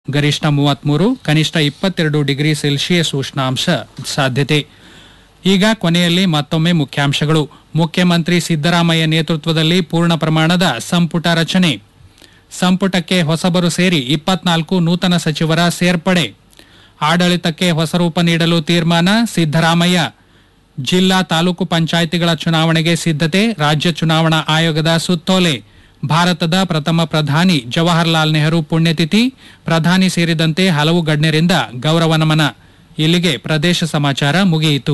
ಗರಿಷ್ಠ ಮೂವತ್ಮೂರು ಕನಿಷ್ಠ ಇಪ್ಪತ್ತೆರಡು ಡಿಗ್ರಿ ಸೆಲ್ಸಿಯಸ್ ಉಷ್ಣಾಂಶ ಸಾಧ್ಯತೆ ಈಗ ಕೊನೆಯಲ್ಲಿ ಮತ್ತೊಮ್ಮೆ ಮುಖ್ಯಾಂಶಗಳು ಮುಖ್ಯಮಂತ್ರಿ ಸಿದ್ದರಾಮಯ್ಯ ನೇತೃತ್ವದಲ್ಲಿ ಪೂರ್ಣ ಪ್ರಮಾಣದ ಸಂಪುಟ ರಚನೆ ಸಂಪುಟಕ್ಕೆ ಹೊಸಬರು ಸೇರಿ ಇಪ್ಪತ್ನಾಲ್ಕು ನೂತನ ಸಚಿವರ ಸೇರ್ಪಡೆ ಆಡಳಿತಕ್ಕೆ ಹೊಸ ರೂಪ ನೀಡಲು ತೀರ್ಮಾನ ಸಿದ್ದರಾಮಯ್ಯ ಜಿಲ್ಲಾ ತಾಲೂಕು ಪಂಚಾಯಿತಿಗಳ ಚುನಾವಣೆಗೆ ಸಿದ್ಧತೆ ರಾಜ್ಯ ಚುನಾವಣಾ ಆಯೋಗದ ಸುತ್ತೋಲೆ ಭಾರತದ ಪ್ರಥಮ ಪ್ರಧಾನಿ ಜವಾಹರ್ಲಾಲ್ ನೆಹರು ಪುಣ್ಯತಿಥಿ ಪ್ರಧಾನಿ ಸೇರಿದಂತೆ ಹಲವು ಗಣ್ಯರಿಂದ ಗೌರವ ನಮನ ಇಲ್ಲಿಗೆ ಪ್ರದೇಶ ಸಮಾಚಾರ ಮುಗಿಯಿತು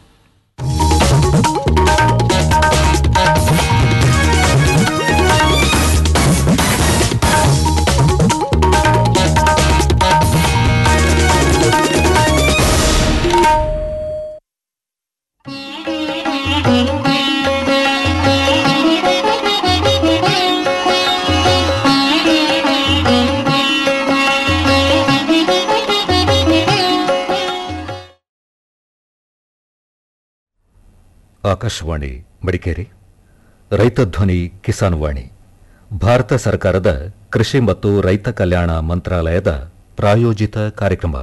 ಆಕಾಶವಾಣಿ ಮಡಿಕೇರಿ ರೈತ ಧ್ವನಿ ಕಿಸಾನ್ ವಾಣಿ ಭಾರತ ಸರ್ಕಾರದ ಕೃಷಿ ಮತ್ತು ರೈತ ಕಲ್ಯಾಣ ಮಂತ್ರಾಲಯದ ಪ್ರಾಯೋಜಿತ ಕಾರ್ಯಕ್ರಮ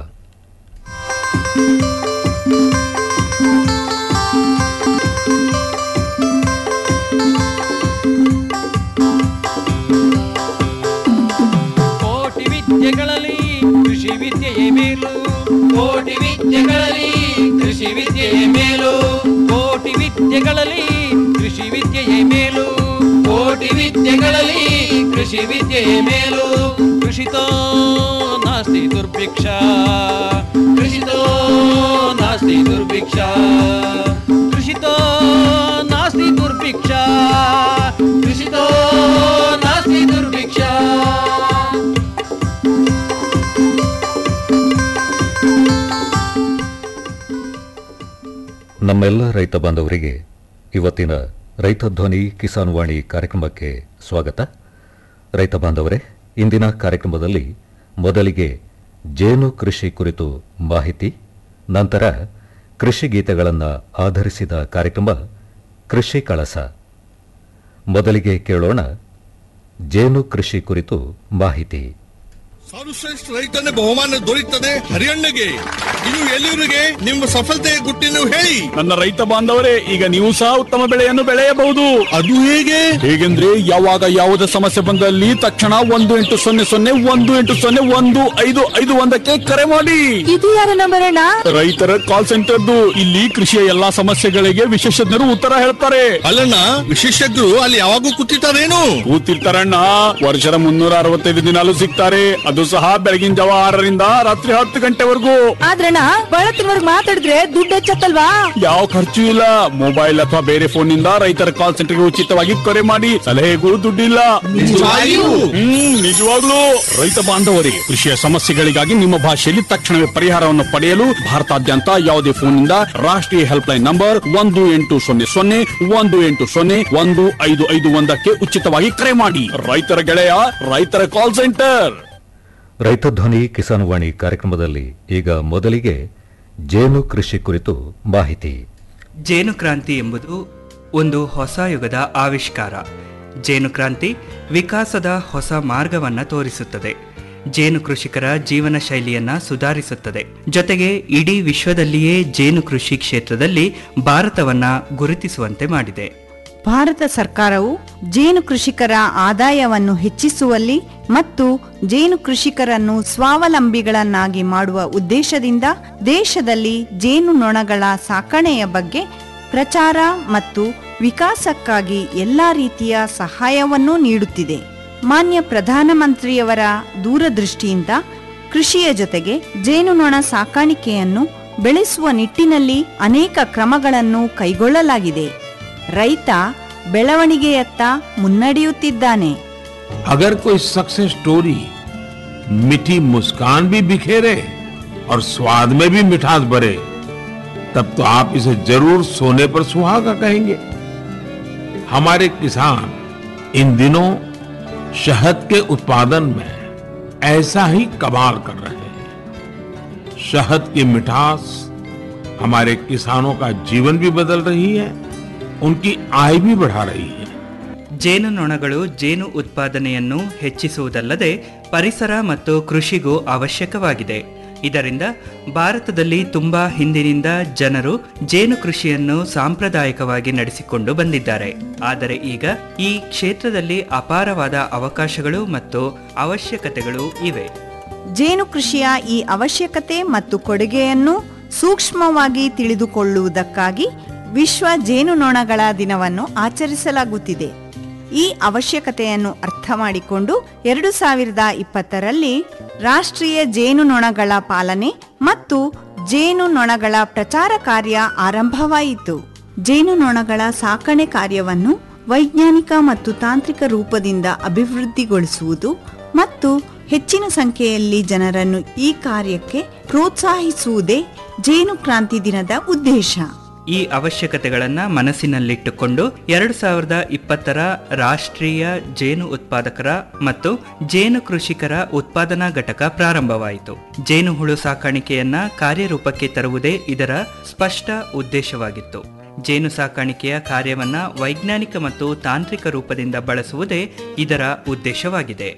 ಕೋಟಿ ವಿದ್ಯೆಗಳಲ್ಲಿ ಕೃಷಿ ವಿದ್ಯೆಯೇ ಮೇಲು ಕೋಟಿ ವಿದ್ಯೆಗಳಲ್ಲಿ ಕೃಷಿ ವಿದ್ಯೆಯೇ ಮೇಲು ಕೋಟಿ ವಿದ್ಯೆಗಳಲ್ಲಿ ಕೃಷಿ ವಿದ್ಯೆಯೇ ಮೇಲು ಕೋಟಿ ವಿದ್ಯೆಗಳಲ್ಲಿ ಕೃಷಿ ವಿದ್ಯೆಯೇ ಮೇಲು ಕೃಷಿತೋ ನಾಸ್ತಿ ದುರ್ಭಿಕ್ಷ ಕೃಷಿತೋ ನಾಸ್ತಿ ದುರ್ಭಿಕ್ಷ ಕೃಷಿತೋ ನಾಸ್ತಿ ದುರ್ಭಿಕ್ಷ ಕೃಷಿತೋ ನಾಸ್ತಿ ದುರ್ಭಿಕ್ಷ ನಮ್ಮೆಲ್ಲ ರೈತ ಬಾಂಧವರಿಗೆ ಇವತ್ತಿನ ರೈತ ಧ್ವನಿ ಕಿಸಾನ್ ವಾಣಿ ಕಾರ್ಯಕ್ರಮಕ್ಕೆ ಸ್ವಾಗತ ರೈತ ಬಾಂಧವರೇ ಇಂದಿನ ಕಾರ್ಯಕ್ರಮದಲ್ಲಿ ಮೊದಲಿಗೆ ಜೇನು ಕೃಷಿ ಕುರಿತು ಮಾಹಿತಿ ನಂತರ ಕೃಷಿ ಗೀತೆಗಳನ್ನು ಆಧರಿಸಿದ ಕಾರ್ಯಕ್ರಮ ಕೃಷಿ ಕಳಸ ಮೊದಲಿಗೆ ಕೇಳೋಣ ಜೇನು ಕೃಷಿ ಕುರಿತು ಮಾಹಿತಿ ಸರ್ವಶ್ರೇಷ್ಠ ರೈತನ ಬಹುಮಾನ ದೊರೆಯುತ್ತದೆ ಹರಿಯಣ್ಣಗೆ ಇದು ಎಲ್ಲಿವರಿಗೆ ನಿಮ್ಮ ಸಫಲತೆಯ ಗುಟ್ಟಿನ ಹೇಳಿ ನನ್ನ ರೈತ ಬಾಂಧವರೇ ಈಗ ನೀವು ಸಹ ಉತ್ತಮ ಬೆಳೆಯನ್ನು ಬೆಳೆಯಬಹುದು ಅದು ಹೇಗೆ ಹೇಗೆಂದ್ರೆ ಯಾವಾಗ ಯಾವುದೇ ಸಮಸ್ಯೆ ಬಂದಲ್ಲಿ ತಕ್ಷಣ ಒಂದು ಎಂಟು ಸೊನ್ನೆ ಸೊನ್ನೆ ಒಂದು ಎಂಟು ಸೊನ್ನೆ ಒಂದು ಐದು ಐದು ಒಂದಕ್ಕೆ ಕರೆ ಮಾಡಿ ಇದು ಯಾರ ನಂಬರ್ ಅಣ್ಣ ರೈತರ ಕಾಲ್ ಸೆಂಟರ್ದು ಇಲ್ಲಿ ಕೃಷಿಯ ಎಲ್ಲಾ ಸಮಸ್ಯೆಗಳಿಗೆ ವಿಶೇಷಜ್ಞರು ಉತ್ತರ ಹೇಳ್ತಾರೆ ಅಲ್ಲಣ್ಣ ವಿಶೇಷಜ್ಞರು ಅಲ್ಲಿ ಯಾವಾಗೂ ಕೂತಿರ್ತಾರೇನು ಕೂತಿರ್ತಾರಣ್ಣ ವರ್ಷದ ಮುನ್ನೂರ ಅರವತ್ತೈದು ದಿನಾಲು ಸಿಗ್ತಾರೆ ಅದು ಸಹ ಬೆಳಗಿನ ಜಾವ ಆರರಿಂದ ರಾತ್ರಿ ಹತ್ತು ಗಂಟೆವರೆಗೂ ಆದ್ರಣ್ಣ ಬಳತ್ತಿನವರ್ಗ್ ಮಾತಾಡಿದ್ರೆ ದುಡ್ಡು ಹೆಚ್ಚತ್ತಲ್ವಾ ಯಾವ ಖರ್ಚು ಇಲ್ಲ ಮೊಬೈಲ್ ಅಥವಾ ಬೇರೆ ಫೋನ್ ನಿಂದ ರೈತರ ಕಾಲ್ ಸೆಂಟರ್ಗೆ ಉಚಿತವಾಗಿ ಕರೆ ಮಾಡಿ ಸಲಹೆಗೂ ದುಡ್ಡಿಲ್ಲ ನಿಜವಾಗಿಯೂ? ಹ್ಮ್ ನಿಜವಾಗ್ಲೂ ರೈತ ಬಾಂಧವರೇ ಕೃಷಿಯ ಸಮಸ್ಯೆಗಳಿಗಾಗಿ ನಿಮ್ಮ ಭಾಷೆಯಲ್ಲಿ ತಕ್ಷಣವೇ ಪರಿಹಾರವನ್ನು ಪಡೆಯಲು ಭಾರತಾದ್ಯಂತ ಯಾವುದೇ ಫೋನ್ನಿಂದ ರಾಷ್ಟ್ರೀಯ ಹೆಲ್ಪ್ ಲೈನ್ ನಂಬರ್ ಒಂದು ಎಂಟು ಸೊನ್ನೆ ಸೊನ್ನೆ ಒಂದು ಎಂಟು ಸೊನ್ನೆ ಒಂದು ಐದು ಐದು ಒಂದಕ್ಕೆ ಉಚಿತವಾಗಿ ಕರೆ ಮಾಡಿ ರೈತರ ಗೆಳೆಯ ರೈತರ ಕಾಲ್ ಸೆಂಟರ್ ರೈತ ಧ್ವನಿ ಕಿಸಾನ್ ವಾಣಿ ಕಾರ್ಯಕ್ರಮದಲ್ಲಿ ಈಗ ಮೊದಲಿಗೆ ಜೇನು ಕೃಷಿ ಕುರಿತು ಮಾಹಿತಿ ಜೇನು ಕ್ರಾಂತಿ ಎಂಬುದು ಒಂದು ಹೊಸ ಯುಗದ ಆವಿಷ್ಕಾರ ಜೇನು ಕ್ರಾಂತಿ ವಿಕಾಸದ ಹೊಸ ಮಾರ್ಗವನ್ನು ತೋರಿಸುತ್ತದೆ ಜೇನು ಕೃಷಿಕರ ಜೀವನ ಶೈಲಿಯನ್ನ ಸುಧಾರಿಸುತ್ತದೆ ಜೊತೆಗೆ ಇಡೀ ವಿಶ್ವದಲ್ಲಿಯೇ ಜೇನು ಕೃಷಿ ಕ್ಷೇತ್ರದಲ್ಲಿ ಭಾರತವನ್ನ ಗುರುತಿಸುವಂತೆ ಮಾಡಿದೆ ಭಾರತ ಸರ್ಕಾರವು ಜೇನು ಕೃಷಿಕರ ಆದಾಯವನ್ನು ಹೆಚ್ಚಿಸುವಲ್ಲಿ ಮತ್ತು ಜೇನು ಕೃಷಿಕರನ್ನು ಸ್ವಾವಲಂಬಿಗಳನ್ನಾಗಿ ಮಾಡುವ ಉದ್ದೇಶದಿಂದ ದೇಶದಲ್ಲಿ ಜೇನು ನೊಣಗಳ ಸಾಕಣೆಯ ಬಗ್ಗೆ ಪ್ರಚಾರ ಮತ್ತು ವಿಕಾಸಕ್ಕಾಗಿ ಎಲ್ಲ ರೀತಿಯ ಸಹಾಯವನ್ನೂ ನೀಡುತ್ತಿದೆ ಮಾನ್ಯ ಪ್ರಧಾನಮಂತ್ರಿಯವರ ದೂರದೃಷ್ಟಿಯಿಂದ ಕೃಷಿಯ ಜೊತೆಗೆ ಜೇನುನೊಣ ಸಾಕಾಣಿಕೆಯನ್ನು ಬೆಳೆಸುವ ನಿಟ್ಟಿನಲ್ಲಿ ಅನೇಕ ಕ್ರಮಗಳನ್ನು ಕೈಗೊಳ್ಳಲಾಗಿದೆ ರೈತ ಬೆಳವಣಿಗೆಯತ್ತ ಮುನ್ನಡೆಯುತ್ತಿದ್ದಾನೆ अगर कोई सक्सेस स्टोरी मीठी मुस्कान भी बिखेरे और स्वाद में भी मिठास भरे तब तो आप इसे जरूर सोने पर सुहागा कहेंगे हमारे किसान इन दिनों शहद के उत्पादन में ऐसा ही कमाल कर रहे हैं शहद की मिठास हमारे किसानों का जीवन भी बदल रही है उनकी आय भी बढ़ा रही है ಜೇನುನೊಣಗಳು ಜೇನು ಉತ್ಪಾದನೆಯನ್ನು ಹೆಚ್ಚಿಸುವುದಲ್ಲದೆ ಪರಿಸರ ಮತ್ತು ಕೃಷಿಗೂ ಅವಶ್ಯಕವಾಗಿದೆ ಇದರಿಂದ ಭಾರತದಲ್ಲಿ ತುಂಬಾ ಹಿಂದಿನಿಂದ ಜನರು ಜೇನು ಕೃಷಿಯನ್ನು ಸಾಂಪ್ರದಾಯಿಕವಾಗಿ ನಡೆಸಿಕೊಂಡು ಬಂದಿದ್ದಾರೆ ಆದರೆ ಈಗ ಈ ಕ್ಷೇತ್ರದಲ್ಲಿ ಅಪಾರವಾದ ಅವಕಾಶಗಳು ಮತ್ತು ಅವಶ್ಯಕತೆಗಳು ಇವೆ ಜೇನು ಕೃಷಿಯ ಈ ಅವಶ್ಯಕತೆ ಮತ್ತು ಕೊಡುಗೆಯನ್ನು ಸೂಕ್ಷ್ಮವಾಗಿ ತಿಳಿದುಕೊಳ್ಳುವುದಕ್ಕಾಗಿ ವಿಶ್ವ ಜೇನುನೊಣಗಳ ದಿನವನ್ನು ಆಚರಿಸಲಾಗುತ್ತಿದೆ ಈ ಅವಶ್ಯಕತೆಯನ್ನು ಅರ್ಥ ಮಾಡಿಕೊಂಡು ಎರಡು ಸಾವಿರದ ಇಪ್ಪತ್ತರಲ್ಲಿ ರಾಷ್ಟ್ರೀಯ ಜೇನುನೊಣಗಳ ಪಾಲನೆ ಮತ್ತು ಜೇನುನೊಣಗಳ ಪ್ರಚಾರ ಕಾರ್ಯ ಆರಂಭವಾಯಿತು ಜೇನುನೊಣಗಳ ಸಾಕಣೆ ಕಾರ್ಯವನ್ನು ವೈಜ್ಞಾನಿಕ ಮತ್ತು ತಾಂತ್ರಿಕ ರೂಪದಿಂದ ಅಭಿವೃದ್ಧಿಗೊಳಿಸುವುದು ಮತ್ತು ಹೆಚ್ಚಿನ ಸಂಖ್ಯೆಯಲ್ಲಿ ಜನರನ್ನು ಈ ಕಾರ್ಯಕ್ಕೆ ಪ್ರೋತ್ಸಾಹಿಸುವುದೇ ಜೇನು ಕ್ರಾಂತಿ ದಿನದ ಉದ್ದೇಶ ಈ ಅವಶ್ಯಕತೆಗಳನ್ನು ಮನಸ್ಸಿನಲ್ಲಿಟ್ಟುಕೊಂಡು ಎರಡು ಸಾವಿರದ ಇಪ್ಪತ್ತರ ರಾಷ್ಟ್ರೀಯ ಜೇನು ಉತ್ಪಾದಕರ ಮತ್ತು ಜೇನು ಕೃಷಿಕರ ಉತ್ಪಾದನಾ ಘಟಕ ಪ್ರಾರಂಭವಾಯಿತು ಜೇನು ಹುಳು ಸಾಕಾಣಿಕೆಯನ್ನ ಕಾರ್ಯರೂಪಕ್ಕೆ ತರುವುದೇ ಇದರ ಸ್ಪಷ್ಟ ಉದ್ದೇಶವಾಗಿತ್ತು ಜೇನು ಸಾಕಾಣಿಕೆಯ ಕಾರ್ಯವನ್ನ ವೈಜ್ಞಾನಿಕ ಮತ್ತು ತಾಂತ್ರಿಕ ರೂಪದಿಂದ ಬಳಸುವುದೇ ಇದರ ಉದ್ದೇಶವಾಗಿದೆ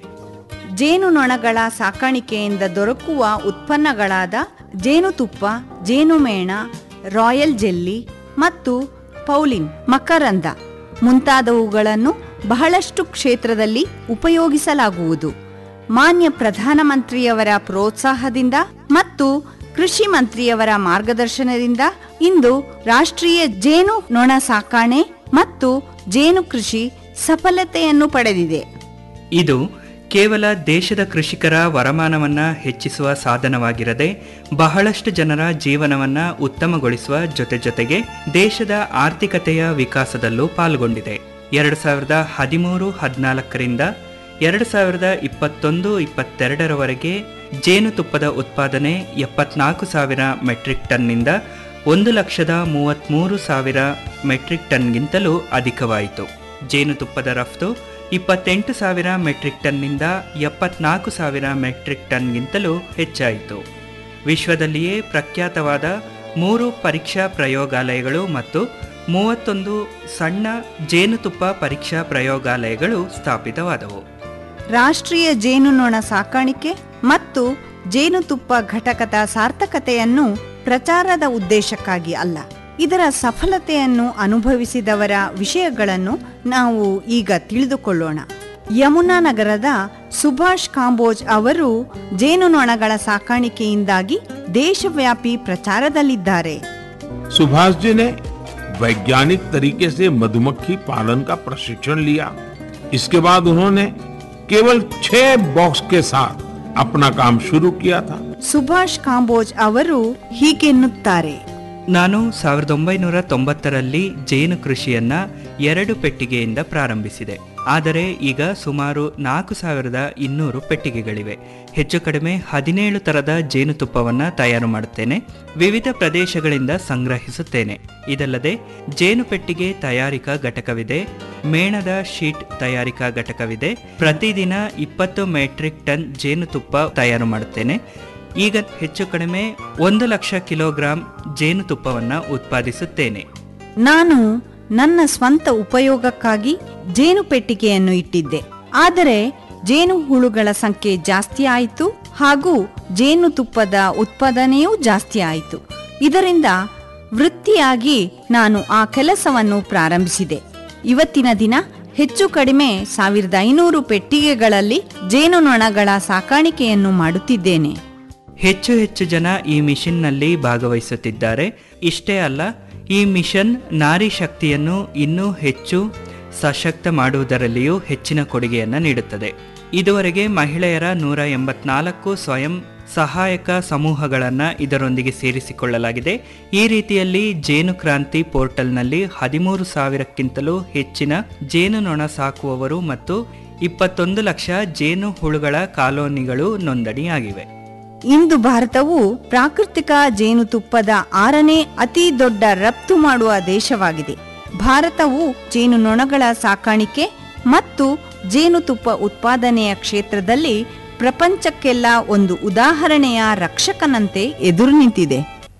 ಜೇನುನೊಣಗಳ ಸಾಕಾಣಿಕೆಯಿಂದ ದೊರಕುವ ಉತ್ಪನ್ನಗಳಾದ ಜೇನುತುಪ್ಪ ಜೇನುಮೇಣ ರಾಯಲ್ ಜೆಲ್ಲಿ ಮತ್ತು ಪೌಲಿನ್ ಮಕರಂದ ಮುಂತಾದವುಗಳನ್ನು ಬಹಳಷ್ಟು ಕ್ಷೇತ್ರದಲ್ಲಿ ಉಪಯೋಗಿಸಲಾಗುವುದು ಮಾನ್ಯ ಪ್ರಧಾನಮಂತ್ರಿಯವರ ಪ್ರೋತ್ಸಾಹದಿಂದ ಮತ್ತು ಕೃಷಿ ಮಂತ್ರಿಯವರ ಮಾರ್ಗದರ್ಶನದಿಂದ ಇಂದು ರಾಷ್ಟ್ರೀಯ ಜೇನು ನೊಣ ಸಾಕಾಣೆ ಮತ್ತು ಜೇನು ಕೃಷಿ ಸಫಲತೆಯನ್ನು ಪಡೆದಿದೆ ಇದು ಕೇವಲ ದೇಶದ ಕೃಷಿಕರ ವರಮಾನವನ್ನ ಹೆಚ್ಚಿಸುವ ಸಾಧನವಾಗಿರದೆ ಬಹಳಷ್ಟು ಜನರ ಜೀವನವನ್ನ ಉತ್ತಮಗೊಳಿಸುವ ಜೊತೆ ಜೊತೆಗೆ ದೇಶದ ಆರ್ಥಿಕತೆಯ ವಿಕಾಸದಲ್ಲೂ ಪಾಲ್ಗೊಂಡಿದೆ ಎರಡು ಸಾವಿರದ ಹದಿಮೂರು ಹದಿನಾಲ್ಕರಿಂದ ಎರಡು ಸಾವಿರದ ಇಪ್ಪತ್ತೊಂದು ಇಪ್ಪತ್ತೆರಡರವರೆಗೆ ಜೇನುತುಪ್ಪದ ಉತ್ಪಾದನೆ ಎಪ್ಪತ್ನಾಲ್ಕು ಸಾವಿರ ಮೆಟ್ರಿಕ್ ಟನ್ನಿಂದ ಒಂದು ಲಕ್ಷದ ಮೂವತ್ತ್ಮೂರು ಸಾವಿರ ಮೆಟ್ರಿಕ್ ಟನ್ಗಿಂತಲೂ ಅಧಿಕವಾಯಿತು ಜೇನುತುಪ್ಪದ ರಫ್ತು ಇಪ್ಪತ್ತೆಂಟು ಸಾವಿರ ಮೆಟ್ರಿಕ್ ಟನ್ನಿಂದ ಎಪ್ಪತ್ನಾಲ್ಕು ಸಾವಿರ ಮೆಟ್ರಿಕ್ ಟನ್ಗಿಂತಲೂ ಹೆಚ್ಚಾಯಿತು ವಿಶ್ವದಲ್ಲಿಯೇ ಪ್ರಖ್ಯಾತವಾದ ಮೂರು ಪರೀಕ್ಷಾ ಪ್ರಯೋಗಾಲಯಗಳು ಮತ್ತು ಮೂವತ್ತೊಂದು ಸಣ್ಣ ಜೇನುತುಪ್ಪ ಪರೀಕ್ಷಾ ಪ್ರಯೋಗಾಲಯಗಳು ಸ್ಥಾಪಿತವಾದವು ರಾಷ್ಟ್ರೀಯ ಜೇನುನೊಣ ಸಾಕಾಣಿಕೆ ಮತ್ತು ಜೇನುತುಪ್ಪ ಘಟಕದ ಸಾರ್ಥಕತೆಯನ್ನು ಪ್ರಚಾರದ ಉದ್ದೇಶಕ್ಕಾಗಿ ಅಲ್ಲ ಇದರ ಸಫಲತೆಯನ್ನು ಅನುಭವಿಸಿದವರ ವಿಷಯಗಳನ್ನು ನಾವು ಈಗ ತಿಳಿದುಕೊಳ್ಳೋಣ ಯಮುನಾ ನಗರದ ಸುಭಾಷ್ ಕಾಂಬೋಜ್ ಅವರು ಜೇನುನೊಣಗಳ ಸಾಕಾಣಿಕೆಯಿಂದಾಗಿ ದೇಶವ್ಯಾಪಿ ಪ್ರಚಾರದಲ್ಲಿದ್ದಾರೆ सुभाष जी ने वैज्ञानिक तरीके से मधुमक्खी पालन का प्रशिक्षण लिया इसके बाद उन्होंने केवल छह बॉक्स के साथ अपना काम शुरू किया था ಸುಭಾಷ್ ಕಾಂಬೋಜ್ ಅವರು ಹೀಗೆನ್ನುತ್ತಾರೆ ನಾನು ಸಾವಿರದ ಒಂಬೈನೂರ ತೊಂಬತ್ತರಲ್ಲಿ ಜೇನು ಕೃಷಿಯನ್ನ ಎರಡು ಪೆಟ್ಟಿಗೆಯಿಂದ ಪ್ರಾರಂಭಿಸಿದೆ ಆದರೆ ಈಗ ಸುಮಾರು ನಾಲ್ಕು ಸಾವಿರದ ಇನ್ನೂರು ಪೆಟ್ಟಿಗೆಗಳಿವೆ ಹೆಚ್ಚು ಕಡಿಮೆ ಹದಿನೇಳು ತರದ ಜೇನುತುಪ್ಪವನ್ನ ತಯಾರು ಮಾಡುತ್ತೇನೆ ವಿವಿಧ ಪ್ರದೇಶಗಳಿಂದ ಸಂಗ್ರಹಿಸುತ್ತೇನೆ ಇದಲ್ಲದೆ ಜೇನು ಪೆಟ್ಟಿಗೆ ತಯಾರಿಕಾ ಘಟಕವಿದೆ ಮೇಣದ ಶೀಟ್ ತಯಾರಿಕಾ ಘಟಕವಿದೆ ಪ್ರತಿದಿನ ಇಪ್ಪತ್ತು ಮೆಟ್ರಿಕ್ ಟನ್ ಜೇನುತುಪ್ಪ ತಯಾರು ಮಾಡುತ್ತೇನೆ ಈಗ ಹೆಚ್ಚು ಕಡಿಮೆ ಒಂದು ಲಕ್ಷ ಕಿಲೋಗ್ರಾಂ ಜೇನುತುಪ್ಪವನ್ನ ಉತ್ಪಾದಿಸುತ್ತೇನೆ ನಾನು ನನ್ನ ಸ್ವಂತ ಉಪಯೋಗಕ್ಕಾಗಿ ಜೇನು ಪೆಟ್ಟಿಗೆಯನ್ನು ಇಟ್ಟಿದ್ದೆ ಆದರೆ ಜೇನು ಹುಳುಗಳ ಸಂಖ್ಯೆ ಜಾಸ್ತಿ ಆಯಿತು ಹಾಗೂ ಜೇನುತುಪ್ಪದ ಉತ್ಪಾದನೆಯೂ ಜಾಸ್ತಿ ಆಯಿತು ಇದರಿಂದ ವೃತ್ತಿಯಾಗಿ ನಾನು ಆ ಕೆಲಸವನ್ನು ಪ್ರಾರಂಭಿಸಿದೆ ಇವತ್ತಿನ ದಿನ ಹೆಚ್ಚು ಕಡಿಮೆ ಸಾವಿರದ ಐನೂರು ಪೆಟ್ಟಿಗೆಗಳಲ್ಲಿ ಜೇನುನೊಣಗಳ ಸಾಕಾಣಿಕೆಯನ್ನು ಮಾಡುತ್ತಿದ್ದೇನೆ ಹೆಚ್ಚು ಹೆಚ್ಚು ಜನ ಈ ಮಿಷನ್ನಲ್ಲಿ ಭಾಗವಹಿಸುತ್ತಿದ್ದಾರೆ ಇಷ್ಟೇ ಅಲ್ಲ ಈ ಮಿಷನ್ ನಾರಿ ಶಕ್ತಿಯನ್ನು ಇನ್ನೂ ಹೆಚ್ಚು ಸಶಕ್ತ ಮಾಡುವುದರಲ್ಲಿಯೂ ಹೆಚ್ಚಿನ ಕೊಡುಗೆಯನ್ನು ನೀಡುತ್ತದೆ ಇದುವರೆಗೆ ಮಹಿಳೆಯರ ನೂರ ಎಂಬತ್ನಾಲ್ಕು ಸ್ವಯಂ ಸಹಾಯಕ ಸಮೂಹಗಳನ್ನು ಇದರೊಂದಿಗೆ ಸೇರಿಸಿಕೊಳ್ಳಲಾಗಿದೆ ಈ ರೀತಿಯಲ್ಲಿ ಜೇನು ಕ್ರಾಂತಿ ಪೋರ್ಟಲ್ನಲ್ಲಿ ಹದಿಮೂರು ಸಾವಿರಕ್ಕಿಂತಲೂ ಹೆಚ್ಚಿನ ಜೇನುನೊಣ ಸಾಕುವವರು ಮತ್ತು ಇಪ್ಪತ್ತೊಂದು ಲಕ್ಷ ಜೇನು ಹುಳುಗಳ ಕಾಲೋನಿಗಳು ನೋಂದಣಿಯಾಗಿವೆ ಇಂದು ಭಾರತವು ಪ್ರಾಕೃತಿಕ ಜೇನುತುಪ್ಪದ ಆರನೇ ಅತಿ ದೊಡ್ಡ ರಫ್ತು ಮಾಡುವ ದೇಶವಾಗಿದೆ ಭಾರತವು ಜೇನುನೊಣಗಳ ಸಾಕಾಣಿಕೆ ಮತ್ತು ಜೇನುತುಪ್ಪ ಉತ್ಪಾದನೆಯ ಕ್ಷೇತ್ರದಲ್ಲಿ ಪ್ರಪಂಚಕ್ಕೆಲ್ಲ ಒಂದು ಉದಾಹರಣೆಯ ರಕ್ಷಕನಂತೆ ಎದುರು ನಿಂತಿದೆ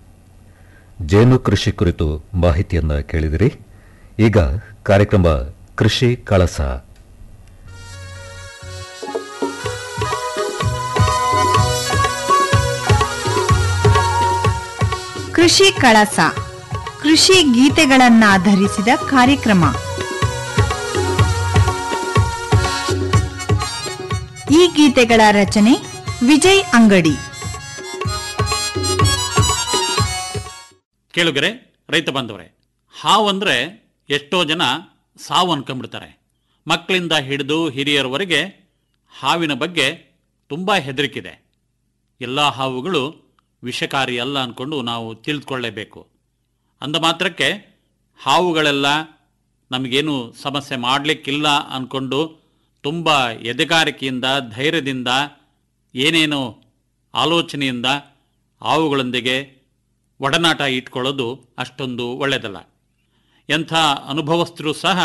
ಜೇನು ಕೃಷಿ ಕುರಿತು ಮಾಹಿತಿಯನ್ನ ಕೇಳಿದಿರಿ ಈಗ ಕಾರ್ಯಕ್ರಮ ಕೃಷಿ ಕಳಸ ಕೃಷಿ ಕಳಸ ಕೃಷಿ ಗೀತೆಗಳನ್ನಾಧರಿಸಿದ ಕಾರ್ಯಕ್ರಮ ಈ ಗೀತೆಗಳ ರಚನೆ ವಿಜಯ್ ಅಂಗಡಿ ಕೇಳುಗರೆ ರೈತ ಬಾಂಧವರೇ ಹಾವು ಅಂದರೆ ಎಷ್ಟೋ ಜನ ಸಾವು ಅನ್ಕೊಂಡ್ಬಿಡ್ತಾರೆ ಮಕ್ಕಳಿಂದ ಹಿಡಿದು ಹಿರಿಯರವರೆಗೆ ಹಾವಿನ ಬಗ್ಗೆ ತುಂಬ ಹೆದರಿಕಿದೆ ಎಲ್ಲ ಹಾವುಗಳು ವಿಷಕಾರಿ ಅಲ್ಲ ಅಂದ್ಕೊಂಡು ನಾವು ತಿಳಿದುಕೊಳ್ಳೇಬೇಕು ಅಂದ ಮಾತ್ರಕ್ಕೆ ಹಾವುಗಳೆಲ್ಲ ನಮಗೇನು ಸಮಸ್ಯೆ ಮಾಡಲಿಕ್ಕಿಲ್ಲ ಅಂದ್ಕೊಂಡು ತುಂಬ ಎದೆಗಾರಿಕೆಯಿಂದ ಧೈರ್ಯದಿಂದ ಏನೇನೋ ಆಲೋಚನೆಯಿಂದ ಹಾವುಗಳೊಂದಿಗೆ ಒಡನಾಟ ಇಟ್ಕೊಳ್ಳೋದು ಅಷ್ಟೊಂದು ಒಳ್ಳೆಯದಲ್ಲ ಎಂಥ ಅನುಭವಸ್ಥರು ಸಹ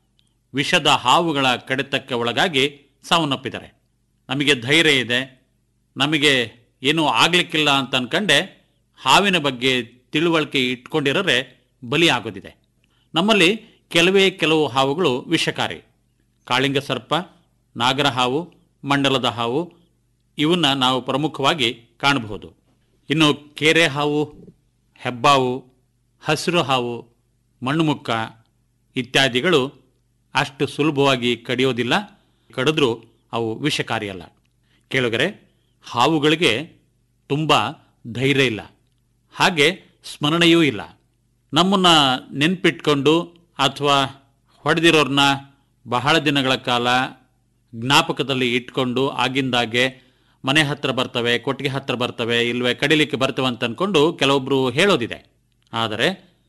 ವಿಷದ ಹಾವುಗಳ ಕಡಿತಕ್ಕೆ ಒಳಗಾಗಿ ಸಾವನ್ನಪ್ಪಿದ್ದಾರೆ ನಮಗೆ ಧೈರ್ಯ ಇದೆ ನಮಗೆ ಏನೂ ಆಗಲಿಕ್ಕಿಲ್ಲ ಅಂತ ಅನ್ಕಂಡೆ ಹಾವಿನ ಬಗ್ಗೆ ತಿಳುವಳಿಕೆ ಇಟ್ಕೊಂಡಿರರೆ ಬಲಿ ಆಗೋದಿದೆ ನಮ್ಮಲ್ಲಿ ಕೆಲವೇ ಕೆಲವು ಹಾವುಗಳು ವಿಷಕಾರಿ ಕಾಳಿಂಗ ಸರ್ಪ ನಾಗರ ಹಾವು ಮಂಡಲದ ಹಾವು ಇವನ್ನ ನಾವು ಪ್ರಮುಖವಾಗಿ ಕಾಣಬಹುದು ಇನ್ನು ಕೆರೆ ಹಾವು ಹೆಬ್ಬಾವು ಹಸಿರು ಹಾವು ಮಣ್ಣುಮುಕ್ಕ ಇತ್ಯಾದಿಗಳು ಅಷ್ಟು ಸುಲಭವಾಗಿ ಕಡಿಯೋದಿಲ್ಲ ಕಡಿದ್ರೂ ಅವು ವಿಷಕಾರಿಯಲ್ಲ ಕೇಳುಗರೆ ಹಾವುಗಳಿಗೆ ತುಂಬ ಧೈರ್ಯ ಇಲ್ಲ ಹಾಗೆ ಸ್ಮರಣೆಯೂ ಇಲ್ಲ ನಮ್ಮನ್ನು ನೆನ್ಪಿಟ್ಕೊಂಡು ಅಥವಾ ಹೊಡೆದಿರೋರನ್ನ ಬಹಳ ದಿನಗಳ ಕಾಲ ಜ್ಞಾಪಕದಲ್ಲಿ ಇಟ್ಕೊಂಡು ಆಗಿಂದಾಗೆ ಮನೆ ಹತ್ರ ಬರ್ತವೆ ಕೊಟ್ಟಿಗೆ ಹತ್ರ ಬರ್ತವೆ ಇಲ್ವೇ ಕಡಿಲಿಕ್ಕೆ ಬರ್ತವೆ ಅಂತ ಅಂದ್ಕೊಂಡು ಕೆಲವೊಬ್ಬರು ಹೇಳೋದಿದೆ ಆದರೆ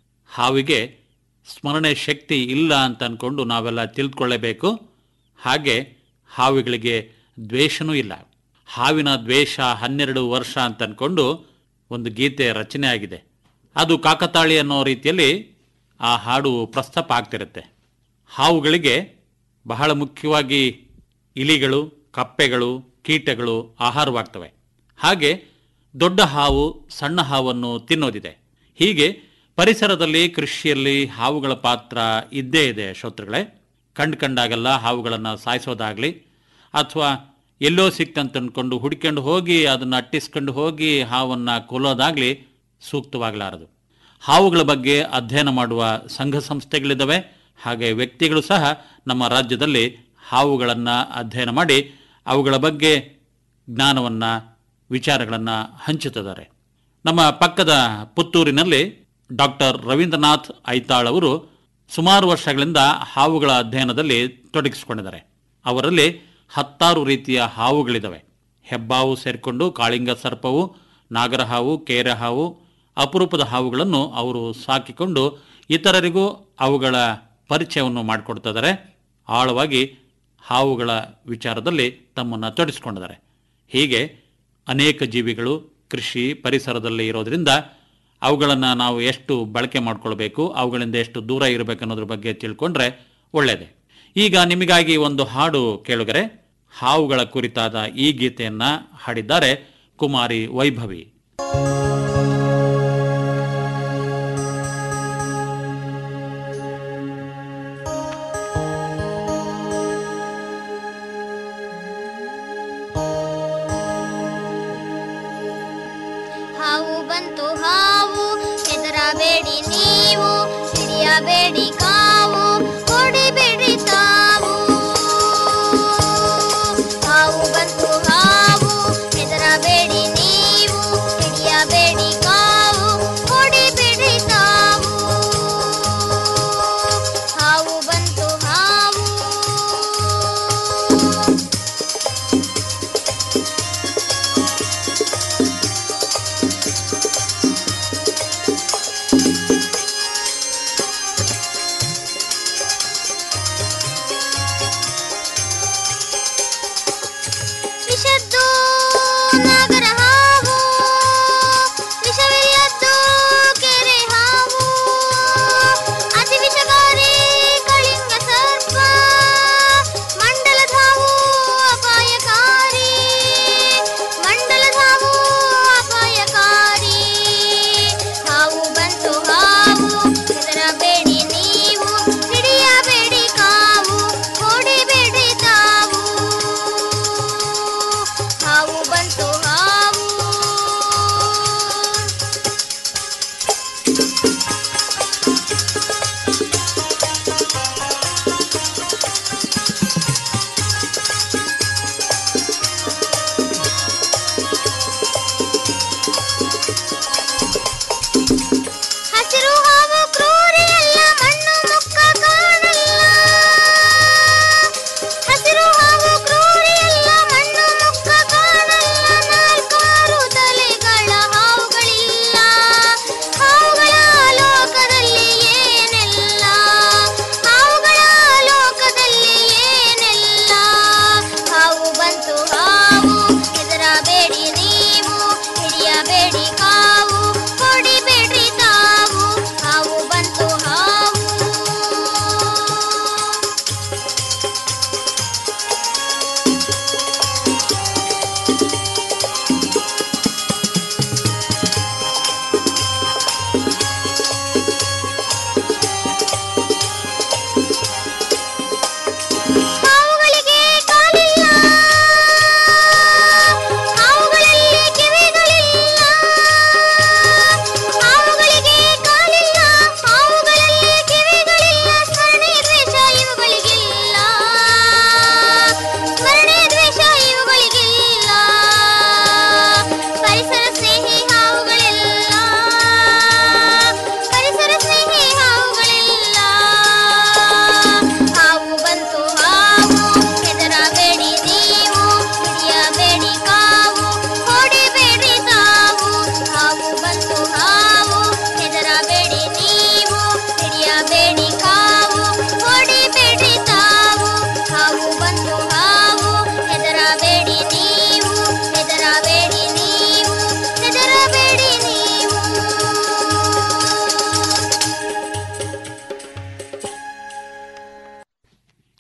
ಹಾವಿಗೆ ಸ್ಮರಣೆ ಶಕ್ತಿ ಇಲ್ಲ ಅಂತ ಅಂದ್ಕೊಂಡು ನಾವೆಲ್ಲ ತಿಳಿದುಕೊಳ್ಳೇಬೇಕು ಹಾಗೆ ಹಾವುಗಳಿಗೆ ದ್ವೇಷನೂ ಇಲ್ಲ ಹಾವಿನ ದ್ವೇಷ ಹನ್ನೆರಡು ವರ್ಷ ಅಂತ ಅಂದ್ಕೊಂಡು ಒಂದು ಗೀತೆ ರಚನೆ ಆಗಿದೆ ಅದು ಕಾಕತಾಳಿ ಅನ್ನೋ ರೀತಿಯಲ್ಲಿ ಆ ಹಾಡು ಪ್ರಸ್ತಾಪ ಆಗ್ತಿರುತ್ತೆ ಹಾವುಗಳಿಗೆ ಬಹಳ ಮುಖ್ಯವಾಗಿ ಇಲಿಗಳು ಕಪ್ಪೆಗಳು ಕೀಟಗಳು ಆಹಾರವಾಗ್ತವೆ ಹಾಗೆ ದೊಡ್ಡ ಹಾವು ಸಣ್ಣ ಹಾವನ್ನು ತಿನ್ನೋದಿದೆ ಹೀಗೆ ಪರಿಸರದಲ್ಲಿ ಕೃಷಿಯಲ್ಲಿ ಹಾವುಗಳ ಪಾತ್ರ ಇದ್ದೇ ಇದೆ ಶ್ರೋತೃಗಳೇ ಕಂಡು ಕಂಡಾಗೆಲ್ಲ ಹಾವುಗಳನ್ನು ಸಾಯಿಸೋದಾಗಲಿ ಅಥವಾ ಎಲ್ಲೋ ಸಿಕ್ತಂತ ಅಂದ್ಕೊಂಡು ಹುಡ್ಕೊಂಡು ಹೋಗಿ ಅದನ್ನು ಅಟ್ಟಿಸ್ಕೊಂಡು ಹೋಗಿ ಹಾವನ್ನು ಕೊಲ್ಲೋದಾಗಲಿ ಸೂಕ್ತವಾಗಲಾರದು ಹಾವುಗಳ ಬಗ್ಗೆ ಅಧ್ಯಯನ ಮಾಡುವ ಸಂಘ ಸಂಸ್ಥೆಗಳಿದ್ದಾವೆ ಹಾಗೆ ವ್ಯಕ್ತಿಗಳು ಸಹ ನಮ್ಮ ರಾಜ್ಯದಲ್ಲಿ ಹಾವುಗಳನ್ನು ಅಧ್ಯಯನ ಮಾಡಿ ಅವುಗಳ ಬಗ್ಗೆ ಜ್ಞಾನವನ್ನು ವಿಚಾರಗಳನ್ನು ಹಂಚುತ್ತಿದ್ದಾರೆ ನಮ್ಮ ಪಕ್ಕದ ಪುತ್ತೂರಿನಲ್ಲಿ ಡಾಕ್ಟರ್ ರವೀಂದ್ರನಾಥ್ ಐತಾಳ್ ಅವರು ಸುಮಾರು ವರ್ಷಗಳಿಂದ ಹಾವುಗಳ ಅಧ್ಯಯನದಲ್ಲಿ ತೊಡಗಿಸಿಕೊಂಡಿದ್ದಾರೆ ಅವರಲ್ಲಿ ಹತ್ತಾರು ರೀತಿಯ ಹಾವುಗಳಿದ್ದಾವೆ ಹೆಬ್ಬಾವು ಸೇರಿಕೊಂಡು ಕಾಳಿಂಗ ಸರ್ಪವು ನಾಗರ ಹಾವು ಕೇರೆ ಹಾವು ಅಪರೂಪದ ಹಾವುಗಳನ್ನು ಅವರು ಸಾಕಿಕೊಂಡು ಇತರರಿಗೂ ಅವುಗಳ ಪರಿಚಯವನ್ನು ಮಾಡಿಕೊಡ್ತಿದ್ದಾರೆ ಆಳವಾಗಿ ಹಾವುಗಳ ವಿಚಾರದಲ್ಲಿ ತಮ್ಮನ್ನು ತೊಡಗಿಸಿಕೊಂಡಿದ್ದಾರೆ ಹೀಗೆ ಅನೇಕ ಜೀವಿಗಳು ಕೃಷಿ ಪರಿಸರದಲ್ಲಿ ಇರೋದ್ರಿಂದ ಅವುಗಳನ್ನು ನಾವು ಎಷ್ಟು ಬಳಕೆ ಮಾಡ್ಕೊಳ್ಬೇಕು ಅವುಗಳಿಂದ ಎಷ್ಟು ದೂರ ಇರಬೇಕು ಅನ್ನೋದ್ರ ಬಗ್ಗೆ ತಿಳ್ಕೊಂಡ್ರೆ ಒಳ್ಳೆಯದೇ ಈಗ ನಿಮಗಾಗಿ ಒಂದು ಹಾಡು ಕೇಳುಗರೆ ಹಾವುಗಳ ಕುರಿತಾದ ಈ ಗೀತೆಯನ್ನ ಹಾಡಿದ್ದಾರೆ ಕುಮಾರಿ ವೈಭವಿ ಹಾವು ಬಂತು ಹಾವು ಹೆದರಬೇಡಿ ನೀವು ಹಿಡಿಯಬೇಡಿ ಕಾವು ಹೊಡಿಬೇಡಿ ತಾವು ಹಾವು ಬಂತು ಹಾವು ಹೆದರಬೇಡಿ ನೀವು ಹಿಡಿಯಬೇಡಿ ಕಾವು ಹೊಡಿಬೇಡಿ ತಾವು ಹಾವು ಬಂತು ಹಾವು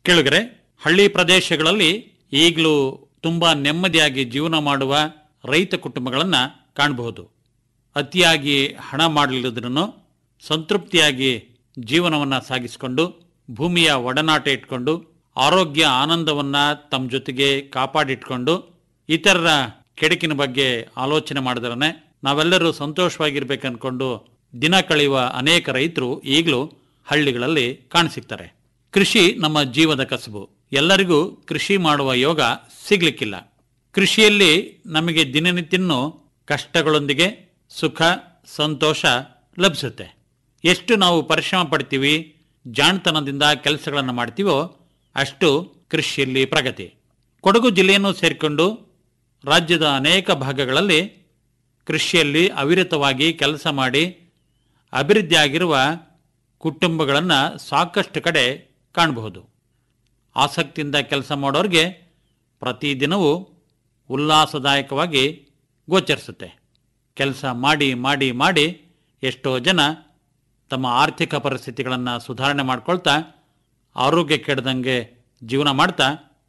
ಕೇಳಿದ್ರೆ ಹಳ್ಳಿ ಪ್ರದೇಶಗಳಲ್ಲಿ ಈಗಲೂ ತುಂಬಾ ನೆಮ್ಮದಿಯಾಗಿ ಜೀವನ ಮಾಡುವ ರೈತ ಕುಟುಂಬಗಳನ್ನ ಕಾಣಬಹುದು ಅತಿಯಾಗಿ ಹಣ ಮಾಡಲಿಲ್ಲದ್ರೂ ಸಂತೃಪ್ತಿಯಾಗಿ ಜೀವನವನ್ನ ಸಾಗಿಸಿಕೊಂಡು ಭೂಮಿಯ ಒಡನಾಟ ಇಟ್ಕೊಂಡು ಆರೋಗ್ಯ ಆನಂದವನ್ನ ತಮ್ಮ ಜೊತೆಗೆ ಕಾಪಾಡಿಟ್ಕೊಂಡು ಇತರರ ಕೆಡಕಿನ ಬಗ್ಗೆ ಆಲೋಚನೆ ಮಾಡಿದ್ರೆ ನಾವೆಲ್ಲರೂ ಸಂತೋಷವಾಗಿರ್ಬೇಕು ಅನ್ಕೊಂಡು ದಿನ ಕಳೆಯುವ ಅನೇಕ ರೈತರು ಈಗಲೂ ಹಳ್ಳಿಗಳಲ್ಲಿ ಕಾಣಸಿಗ್ತಾರೆ ಕೃಷಿ ನಮ್ಮ ಜೀವದ ಕಸಬು ಎಲ್ಲರಿಗೂ ಕೃಷಿ ಮಾಡುವ ಯೋಗ ಸಿಗ್ಲಿಕ್ಕಿಲ್ಲ ಕೃಷಿಯಲ್ಲಿ ನಮಗೆ ದಿನನಿತ್ಯನೂ ಕಷ್ಟಗಳೊಂದಿಗೆ ಸುಖ ಸಂತೋಷ ಲಭಿಸುತ್ತೆ ಎಷ್ಟು ನಾವು ಪರಿಶ್ರಮ ಪಡ್ತೀವಿ ಜಾಣತನದಿಂದ ಕೆಲಸಗಳನ್ನು ಮಾಡ್ತೀವೋ ಅಷ್ಟು ಕೃಷಿಯಲ್ಲಿ ಪ್ರಗತಿ ಕೊಡಗು ಜಿಲ್ಲೆಯನ್ನು ಸೇರಿಕೊಂಡು ರಾಜ್ಯದ ಅನೇಕ ಭಾಗಗಳಲ್ಲಿ ಕೃಷಿಯಲ್ಲಿ ಅವಿರತವಾಗಿ ಕೆಲಸ ಮಾಡಿ ಅಭಿವೃದ್ಧಿಯಾಗಿರುವ ಕುಟುಂಬಗಳನ್ನು ಸಾಕಷ್ಟು ಕಡೆ ಕಾಣಬಹುದು ಆಸಕ್ತಿಯಿಂದ ಕೆಲಸ ಮಾಡೋರಿಗೆ ಪ್ರತಿದಿನವೂ ಉಲ್ಲಾಸದಾಯಕವಾಗಿ ಗೋಚರಿಸುತ್ತೆ ಕೆಲಸ ಮಾಡಿ ಮಾಡಿ ಮಾಡಿ ಎಷ್ಟೋ ಜನ ತಮ್ಮ ಆರ್ಥಿಕ ಪರಿಸ್ಥಿತಿಗಳನ್ನು ಸುಧಾರಣೆ ಮಾಡ್ಕೊಳ್ತಾ ಆರೋಗ್ಯ ಕೆಡದಂಗೆ ಜೀವನ ಮಾಡ್ತಾ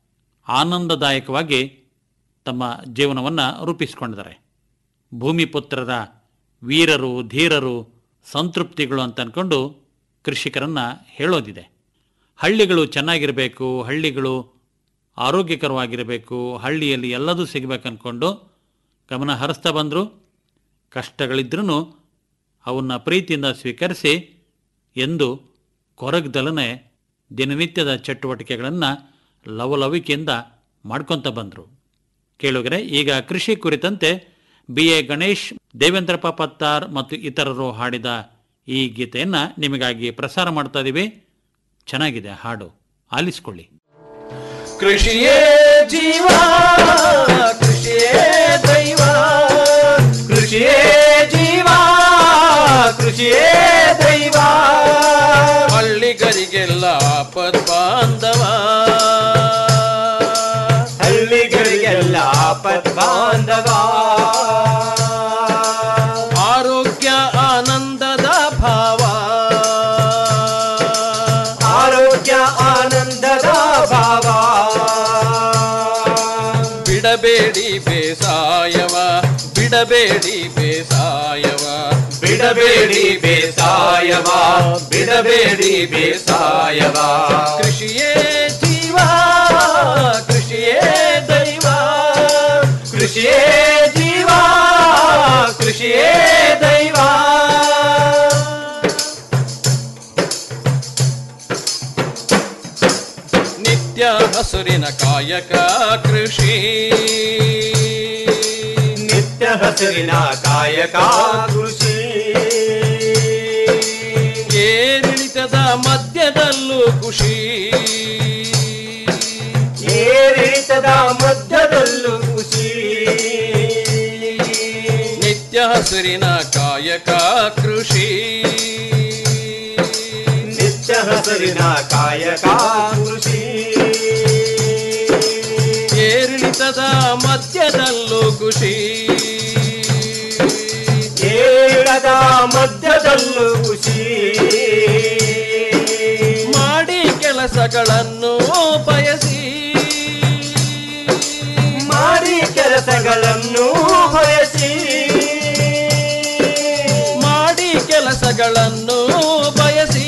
ಆನಂದದಾಯಕವಾಗಿ ತಮ್ಮ ಜೀವನವನ್ನು ರೂಪಿಸಿಕೊಂಡಿದ್ದಾರೆ ಭೂಮಿಪುತ್ರರ ವೀರರು ಧೀರರು ಸಂತೃಪ್ತಿಗಳು ಅಂತ ಅಂದ್ಕೊಂಡು ಕೃಷಿಕರನ್ನು ಹೇಳೋದಿದೆ ಹಳ್ಳಿಗಳು ಚೆನ್ನಾಗಿರಬೇಕು ಹಳ್ಳಿಗಳು ಆರೋಗ್ಯಕರವಾಗಿರಬೇಕು ಹಳ್ಳಿಯಲ್ಲಿ ಎಲ್ಲದೂ ಸಿಗಬೇಕು ಅಂದ್ಕೊಂಡು ಗಮನ ಹರಿಸ್ತಾ ಬಂದರು ಕಷ್ಟಗಳಿದ್ರೂ ಅವನ್ನ ಪ್ರೀತಿಯಿಂದ ಸ್ವೀಕರಿಸಿ ಎಂದು ಕೊರಗ್ದಲನೆ ದಿನನಿತ್ಯದ ಚಟುವಟಿಕೆಗಳನ್ನು ಲವಲವಿಕೆಯಿಂದ ಮಾಡ್ಕೊತ ಬಂದರು ಕೇಳುಗರೆ ಈಗ ಕೃಷಿ ಕುರಿತಂತೆ ಬಿ ಎ ಗಣೇಶ್ ದೇವೇಂದ್ರಪ್ಪ ಪತ್ತಾರ್ ಮತ್ತು ಇತರರು ಹಾಡಿದ ಈ ಗೀತೆಯನ್ನು ನಿಮಗಾಗಿ ಪ್ರಸಾರ ಮಾಡ್ತಾ ಇದ್ದೀವಿ ಚೆನ್ನಾಗಿದೆ ಹಾಡು ಆಲಿಸ್ಕೊಳ್ಳಿ ಕೃಷಿಯೇ ಜೀವ ಕೃಷಿಯೇ ದೈವ ಕೃಷಿಯೇ ಜೀವ ಕೃಷಿಯೇ ದೈವ ಹಳ್ಳಿಗರಿಗೆಲ್ಲ ಬಾಂಧವ ಹಳ್ಳಿಗರಿಗೆಲ್ಲ ಬಾಂಧವ ಆರೋಗ್ಯ ಆನಂದದ ಭಾವ ಆರೋಗ್ಯ ಆನಂದದ ಭಾವ ಬಿಡಬೇಡಿ ಬೇಸಾಯವ ಬಿಡಬೇಡಿ ಬೇಸಾಯವ ಬಿಡಬೇಡಿ ಬೇಸಾಯವ ಬಿಡಬೇಡಿ ಬೇಸಾಯವ ಕೃಷಿಯೇ ಜೀವ ಕೃಷಿಯೇ ದೈವ ಕೃಷಿಯೇ ಜೀವ ಕೃಷಿಯೇ ದೈವ ನಿತ್ಯ ಹಸುರಿನ ಕಾಯಕ ಕೃಷಿ ನಿತ್ಯ ಹಸುರಿನ ಕಾಯಕ ಕೃಷಿ ಏರಿಳಿತದ ಮಧ್ಯದಲ್ಲೂ ಖುಷಿ ಏರಿಳಿತದ ಮಧ್ಯದಲ್ಲೂ ಖುಷಿ ನಿತ್ಯ ಹಸುರಿನ ಕಾಯಕ ಕೃಷಿ ನಿತ್ಯ ಹಸುರಿನ ಕಾಯಕ ಕೃಷಿ ಏರಿಳಿತದ ಮಧ್ಯದಲ್ಲೂ ಖುಷಿ ಏಳದ ಮಧ್ಯದಲ್ಲೂ ಖುಷಿ ಮಾಡಿ ಕೆಲಸಗಳನ್ನು ಬಯಸಿ ಮಾಡಿ ಕೆಲಸಗಳನ್ನು ಬಯಸಿ ಮಾಡಿ ಕೆಲಸಗಳನ್ನು ಬಯಸಿ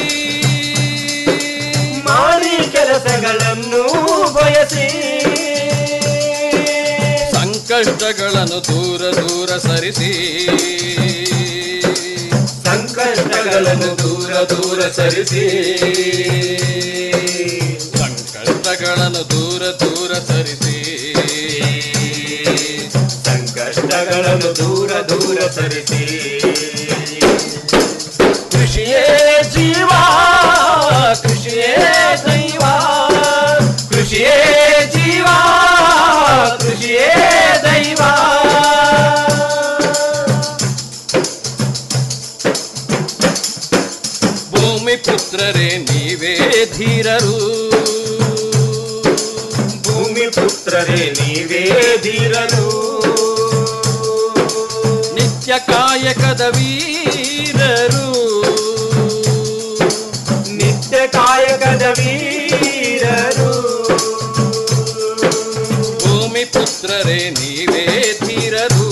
ಮಾಡಿ ಕೆಲಸಗಳನ್ನು ಬಯಸಿ ಸಂಕಷ್ಟಗಳನ್ನು ದೂರ ದೂರ ಸರಿಸಿ ಸಂಕಷ್ಟಗಳನ್ನು ದೂರ ದೂರ ಸರಿಸಿ ಸಂಕಷ್ಟಗಳನ್ನು ದೂರ ದೂರ ಸರಿಸಿ ಸಂಕಷ್ಟಗಳನ್ನು ದೂರ ದೂರ ಸರಿಸಿ ಕೃಷಿಯೇ ಜೀವ ಕೃಷಿಯೇ ದೈವ ಕೃಷಿಯೇ ಜೀವ ಕೃಷಿಯೇ ದೈವ ಭೂಮಿ ಪುತ್ರರೇ ನೀವೇ ಧೀರರು ಭೂಮಿ ಪುತ್ರರೇ ನೀವೇ ಧೀರರು ನಿತ್ಯ ಕಾಯಕದ ವೀರರು ನಿತ್ಯ ಕಾಯಕದ ವೀರರು ಪುತ್ರರೇ ನೀವೇ ಧೀರರು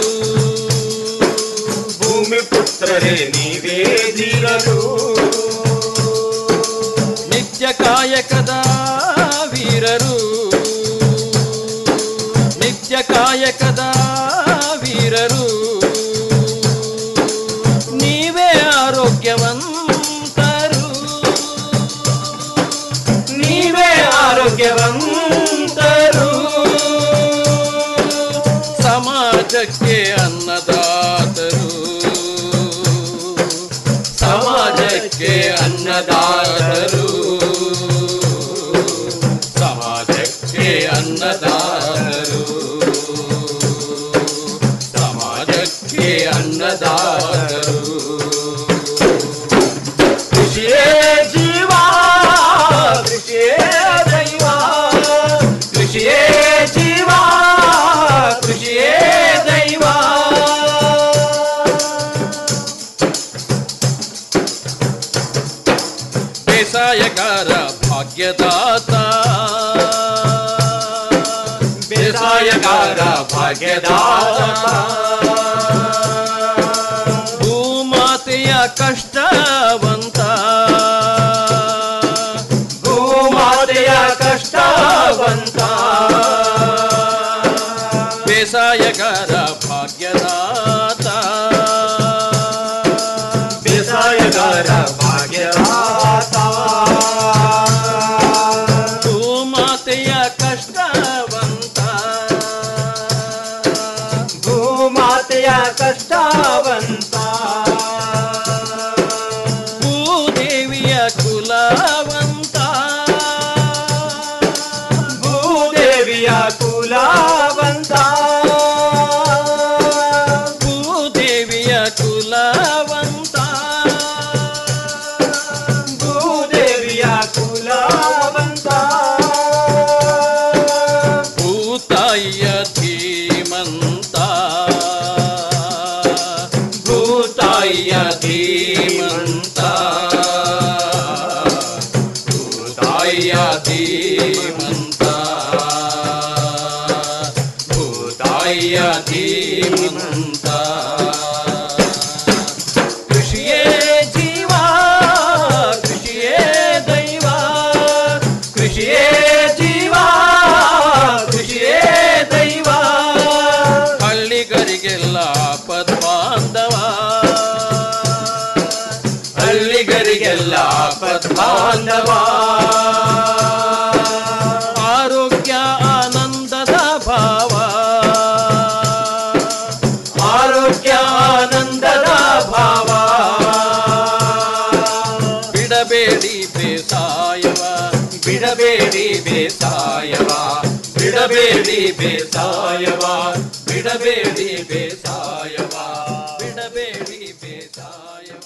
ಭೂಮಿ ಪುತ್ರರೇ ನೀವೇ ಧೀರರು ನಿತ್ಯ ಕಾಯಕದ ವೀರರು ನಿತ್ಯ ಕಾಯಕದ ವೀರರು ನೀವೇ ಆರೋಗ್ಯವಂತರು ನೀವೇ ಆರೋಗ್ಯವಂತರು ಸಮಾಜಕ್ಕೆ ಅನ್ನದಾತರು ಸಮಾಜಕ್ಕೆ ಅನ್ನದಾತರು ಸಮಾಜಕ್ಕೆ ಅನ್ನದಾತರು ಸಮಾಜಕ್ಕೆ ಅನ್ನದಾತರು ಕೃಷಿಯೇ ಜೀವ ಕೃಷಿಯೇ ದೈವ ಕೃಷಿಯೇ ಜೀವ ಕೃಷಿಯೇ ದೈವ ಬೇಸಾಯಗಾರ ಭಾಗ್ಯದಾತ ಬೇಸಾಯಗಾರ ಭಾಗ್ಯದಾತ ಭೂಮಾತೆಯ ಕಷ್ಟವಂತ ಭೂಮಾತೆಯ ಕಷ್ಟವಂತ ಬೇಸಾಯಗಾರ ಭಾಗ್ಯದಾತ ಬೇಸಾಯಗಾರ ಭಾಗ್ಯದಾತ ಭೂಮಾತೆಯ ಕಷ್ಟವಂತ ಭೂಮಾತೆಯ ಕಷ್ಟವಂತ ಭೂದೇವಿಯ ಕುಲವಂತ ಭೂದೇವಿಯ ಕುಲವಂತ ಭೂದೇವಿಯ ಕುಲವಂತ ಭೂದೇವಿಯ ಕುಲವಂತ ಭೂತಾಯಿಯ ಧೀಮಂತ ಭೂತಾಯಿಯ ಧೀಮಂತ ಭೂತಾಯಿಯ ಧೀಮಂತ ಭೂತಾಯಿಯ ಧೀಮಂತ ಕೃಷಿಯೇ ಜೀವ ಕೃಷಿಯೇ ದೈವ ಕೃಷಿಯೇ ಜೀವ ಕೃಷಿಯೇ ದೈವ ಹಳ್ಳಿಗರಿಗೆಲ್ಲ ಪದ್ಮಾಂಧವ ಹಳ್ಳಿಗರಿಗೆಲ್ಲ ಪದ್ಮಾಂಧವ ಆರೋಗ್ಯ ಆನಂದದ ಭಾವ ಆರೋಗ್ಯ ಆನಂದದ ಭಾವ ಬಿಡಬೇಡಿ ಬೇಸಾಯವ ಬಿಡಬೇಡಿ ಬೇಸಾಯವ ಬಿಡಬೇಡಿ ಬೇಸಾಯವ ಬಿಡಬೇಡಿ ಬೇಸಾಯವ ಬಿಡಬೇಡಿ ಬೇಸಾಯವ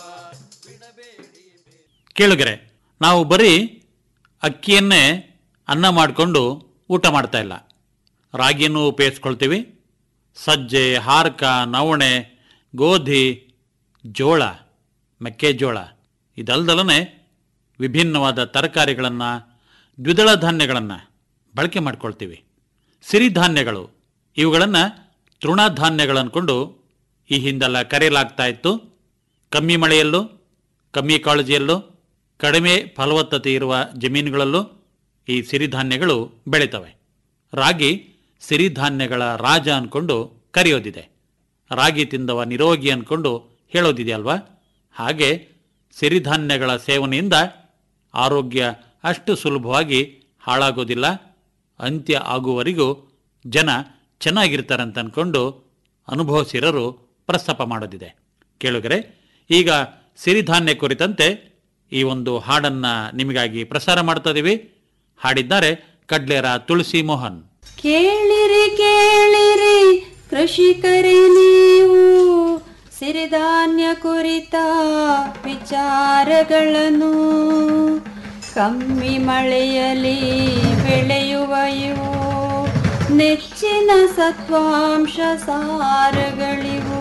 ಕೇಳುಗರೆ ನಾವು ಬರೀ ಅಕ್ಕಿಯನ್ನೇ ಅನ್ನ ಮಾಡಿಕೊಂಡು ಊಟ ಮಾಡ್ತಾ ಇಲ್ಲ ರಾಗಿಯನ್ನು ಉಪಯೋಗಿಸ್ಕೊಳ್ತೀವಿ ಸಜ್ಜೆ ಹಾರ್ಕ ನವಣೆ ಗೋಧಿ ಜೋಳ ಮೆಕ್ಕೆಜೋಳ ಇದಲ್ದಲನೆ ವಿಭಿನ್ನವಾದ ತರಕಾರಿಗಳನ್ನು ದ್ವಿದಳ ಧಾನ್ಯಗಳನ್ನು ಬಳಕೆ ಮಾಡ್ಕೊಳ್ತೀವಿ ಸಿರಿಧಾನ್ಯಗಳು ಇವುಗಳನ್ನು ತೃಣಧಾನ್ಯಗಳು ಅಂದ್ಕೊಂಡು ಈ ಹಿಂದೆಲ್ಲ ಕರೆಯಲಾಗ್ತಾ ಇತ್ತು ಕಮ್ಮಿ ಮಳೆಯಲ್ಲೂ ಕಮ್ಮಿ ಕಾಳಜಿಯಲ್ಲೂ ಕಡಿಮೆ ಫಲವತ್ತತೆ ಇರುವ ಜಮೀನುಗಳಲ್ಲೂ ಈ ಸಿರಿಧಾನ್ಯಗಳು ಬೆಳೀತವೆ ರಾಗಿ ಸಿರಿಧಾನ್ಯಗಳ ರಾಜ ಅಂದ್ಕೊಂಡು ಕರೆಯೋದಿದೆ ರಾಗಿ ತಿಂದವ ನಿರೋಗಿ ಅಂದ್ಕೊಂಡು ಹೇಳೋದಿದೆ ಅಲ್ವಾ ಹಾಗೆ ಸಿರಿಧಾನ್ಯಗಳ ಸೇವನೆಯಿಂದ ಆರೋಗ್ಯ ಅಷ್ಟು ಸುಲಭವಾಗಿ ಹಾಳಾಗೋದಿಲ್ಲ ಅಂತ್ಯ ಆಗುವವರೆಗೂ ಜನ ಚೆನ್ನಾಗಿರ್ತಾರಂತ ಅಂದ್ಕೊಂಡು ಅನುಭವಸಿರರು ಪ್ರಸ್ತಾಪ ಮಾಡೋದಿದೆ ಕೇಳುಗರೆ ಈಗ ಸಿರಿಧಾನ್ಯ ಕುರಿತಂತೆ ಈ ಒಂದು ಹಾಡನ್ನು ನಿಮಗಾಗಿ ಪ್ರಸಾರ ಮಾಡ್ತಾ ಇದೀವಿ ಹಾಡಿದ್ದಾರೆ ಕಡ್ಲೇರ ತುಳಸಿ ಮೋಹನ್ ಕೇಳಿರಿ ಕೇಳಿರಿ ಕೃಷಿಕರೇ ನೀವು ಸಿರಿಧಾನ್ಯ ಕುರಿತ ವಿಚಾರಗಳನ್ನು ಕಮ್ಮಿ ಮಳೆಯಲ್ಲಿ ಬೆಳೆಯುವ ಇವು ನೆಚ್ಚಿನ ಸತ್ವಾಂಶ ಸಾರಗಳಿವು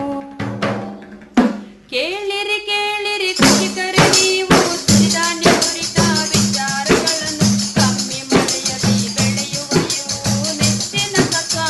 ಕೇಳಿರಿ ಕೇಳಿರಿ ಕೃಷಿಕರೇ ನೀವು ಸಿರಿಧಾನ್ಯ ಕುರಿತ ವಿಚಾರಗಳನ್ನು ಕಮ್ಮಿ ಮಳೆಯಲ್ಲಿ ಬೆಳೆಯುವ ಇವು ನೆಚ್ಚಿನ ಸತ್ವಾಂಶ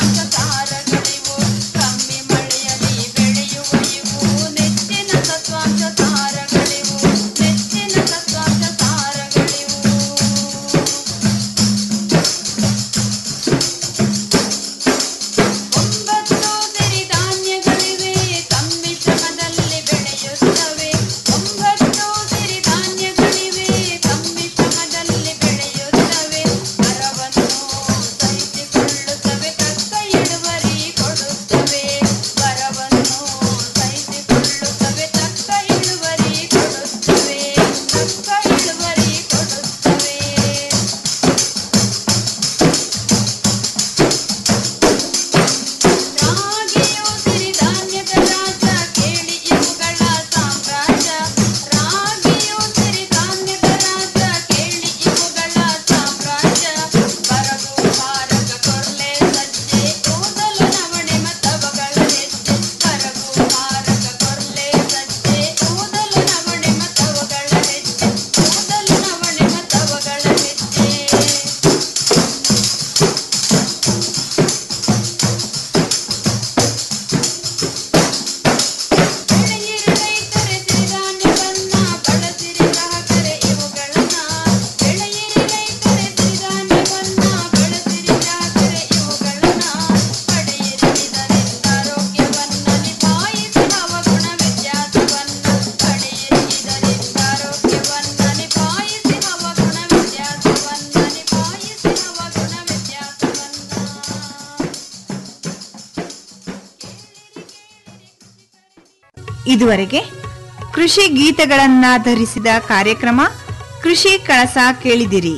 ಇದುವರೆಗೆ ಕೃಷಿ ಗೀತೆಗಳನ್ನಾಧರಿಸಿದ ಕಾರ್ಯಕ್ರಮ ಕೃಷಿ ಕಳಸ ಕೇಳಿದಿರಿ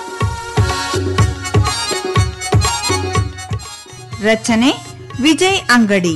ರಚನೆ ವಿಜಯ್ ಅಂಗಡಿ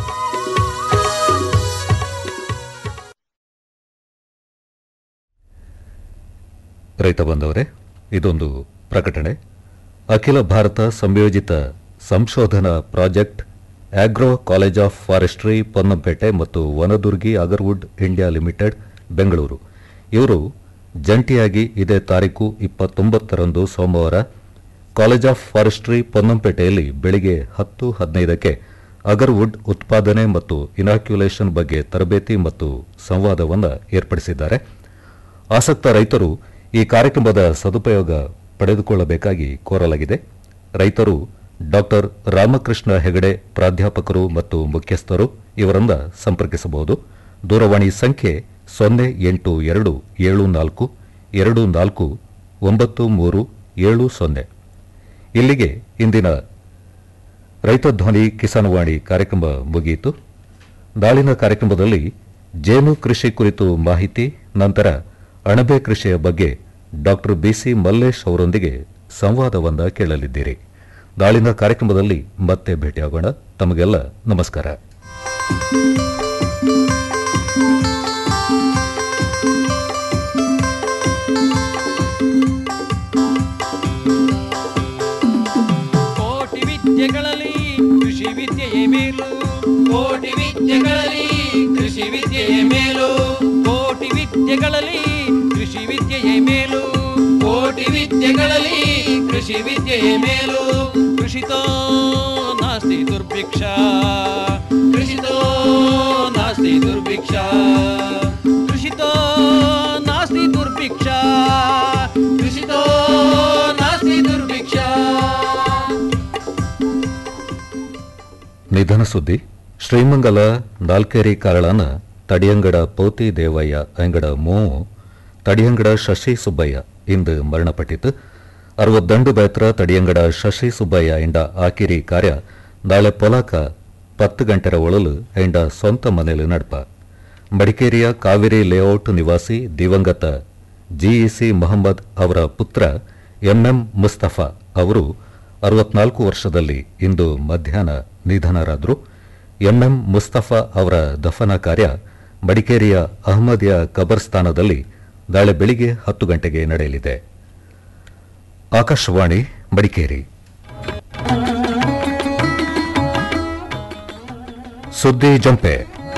ರೈತ ಬಂದವರೇ ಇದೊಂದು ಪ್ರಕಟಣೆ ಅಖಿಲ ಭಾರತ ಸಂಯೋಜಿತ ಸಂಶೋಧನಾ project agro college of forestry Ponnampet ಮತ್ತು Vanadurgi agarwood India limited Bengaluru ಇವರು ಜಂಟಿಯಾಗಿ ಇದೇ ತಾರೀಕು ಇಪ್ಪತ್ತೊಂಬತ್ತರಂದು ಸೋಮವಾರ ಕಾಲೇಜ್ ಆಫ್ ಫಾರೆಸ್ಟ್ರಿ ಪೊನ್ನಂಪೇಟೆಯಲ್ಲಿ ಬೆಳಿಗ್ಗೆ ಹತ್ತು ಹದಿನೈದಕ್ಕೆ ಅಗರ್ವುಡ್ ಉತ್ಪಾದನೆ ಮತ್ತು ಇನಾಕ್ಯುಲೇಷನ್ ಬಗ್ಗೆ ತರಬೇತಿ ಮತ್ತು ಸಂವಾದವನ್ನು ಏರ್ಪಡಿಸಿದ್ದಾರೆ ಆಸಕ್ತ ರೈತರು ಈ ಕಾರ್ಯಕ್ರಮದ ಸದುಪಯೋಗ ಪಡೆದುಕೊಳ್ಳಬೇಕಾಗಿ ಕೋರಲಾಗಿದೆ ರೈತರು ಡಾಕ್ಟರ್ ರಾಮಕೃಷ್ಣ ಹೆಗಡೆ ಪ್ರಾಧ್ಯಾಪಕರು ಮತ್ತು ಮುಖ್ಯಸ್ಥರು ಇವರನ್ನ ಸಂಪರ್ಕಿಸಬಹುದು ದೂರವಾಣಿ ಸಂಖ್ಯೆ ಸೊನ್ನೆ ಎಂಟು ಎರಡು ಏಳು ನಾಲ್ಕು ಎರಡು ನಾಲ್ಕು ಒಂಬತ್ತು ಮೂರು ಏಳು ಸೊನ್ನೆ ಇಲ್ಲಿಗೆ ಇಂದಿನ ರೈತ ಧ್ವನಿ ಕಿಸಾನ್ವಾಣಿ ಕಾರ್ಯಕ್ರಮ ಮುಗಿಯಿತು ನಾಳಿನ ಕಾರ್ಯಕ್ರಮದಲ್ಲಿ ಜೇನು ಕೃಷಿ ಕುರಿತು ಮಾಹಿತಿ ನಂತರ ಅಣಬೆ ಕೃಷಿಯ ಬಗ್ಗೆ ಡಾಕ್ಟರ್ ಬಿಸಿ ಮಲ್ಲೇಶ್ ಅವರೊಂದಿಗೆ ಸಂವಾದವನ್ನ ಕೇಳಲಿದ್ದೀರಿ ನಾಳಿನ ಕಾರ್ಯಕ್ರಮದಲ್ಲಿ ಮತ್ತೆ ಭೇಟಿಯಾಗೋಣ ತಮಗೆಲ್ಲ ನಮಸ್ಕಾರ ಕೋಟಿ ವಿದ್ಯೆಗಳಲ್ಲಿ ಕೃಷಿ ವಿದ್ಯೆಯೇ ಮೇಲು ಕೋಟಿ ವಿದ್ಯೆಗಳಲ್ಲಿ ಕೃಷಿ ವಿದ್ಯೆಯೇ ಮೇಲು ಕೋಟಿ ವಿದ್ಯೆಗಳಲ್ಲಿ ಕೃಷಿ ವಿದ್ಯೆಯೇ ಮೇಲು ಕೋಟಿ ವಿದ್ಯೆಗಳಲ್ಲಿ ಕೃಷಿ ವಿದ್ಯೆಯೇ ಮೇಲು ಕೃಷಿತೋ ನಾಸ್ತಿ ದುರ್ಭಿಕ್ಷ ಕೃಷಿತೋ ನಾಸ್ತಿ ದುರ್ಭಿಕ್ಷ ಕೃಷಿತೋ ನಾಸ್ತಿ ದುರ್ಭಿಕ್ಷ ಕೃಷಿತೋ ನಾಸ್ತಿ ದುರ್ಭಿಕ್ಷ ನಿಧನ ಸುದ್ದಿ ಶ್ರೀಮಂಗಲ ನಾಲ್ಕೇರಿ ಕಾರಳನ ತಡಿಯಂಗಡ ಪೋತಿ ದೇವಯ್ಯ ಅಂಗಡ ಮೋವು ತಡಿಯಂಗಡ ಶಶಿ ಸುಬ್ಬಯ್ಯ ಇಂದು ಮರಣಪಟ್ಟಿತು ಅರವತ್ತಂಡು ಬೇತ್ರ ತಡಿಯಂಗಡ ಶಶಿ ಸುಬ್ಬಯ್ಯ ಎಂಡ ಆಕಿರಿ ಕಾರ್ಯ ನಾಳೆ ಪೊಲಾಕ ಪತ್ತು ಗಂಟೆರ ಒಳಲು ಎಂಡ ಸ್ವಂತ ಮನೆಯಲ್ಲಿ ನಡ್ಪ ಮಡಿಕೇರಿಯ ಕಾವೇರಿ ಲೇಔಟ್ ನಿವಾಸಿ ದಿವಂಗತ ಜಿಇಸಿ ಮೊಹಮ್ಮದ್ ಅವರ ಪುತ್ರ ಎಂಎಂ ಮುಸ್ತಫಾ ಅವರು ಅರವತ್ನಾಲ್ಕು ವರ್ಷದಲ್ಲಿ ಇಂದು ಮಧ್ಯಾಹ್ನ ನಿಧನರಾದರು ಎಂಎಂ ಮುಸ್ತಫಾ ಅವರ ದಫನ ಕಾರ್ಯ ಮಡಿಕೇರಿಯ ಅಹಮದಿಯ ಕಬರ್ಸ್ಥಾನದಲ್ಲಿ ನಾಳೆ ಬೆಳಿಗ್ಗೆ ಹತ್ತು ಗಂಟೆಗೆ ನಡೆಯಲಿದೆ ಆಕಾಶವಾಣಿ ಮಡಿಕೇರಿ ಸುದ್ದಿ ಜಂಪೆ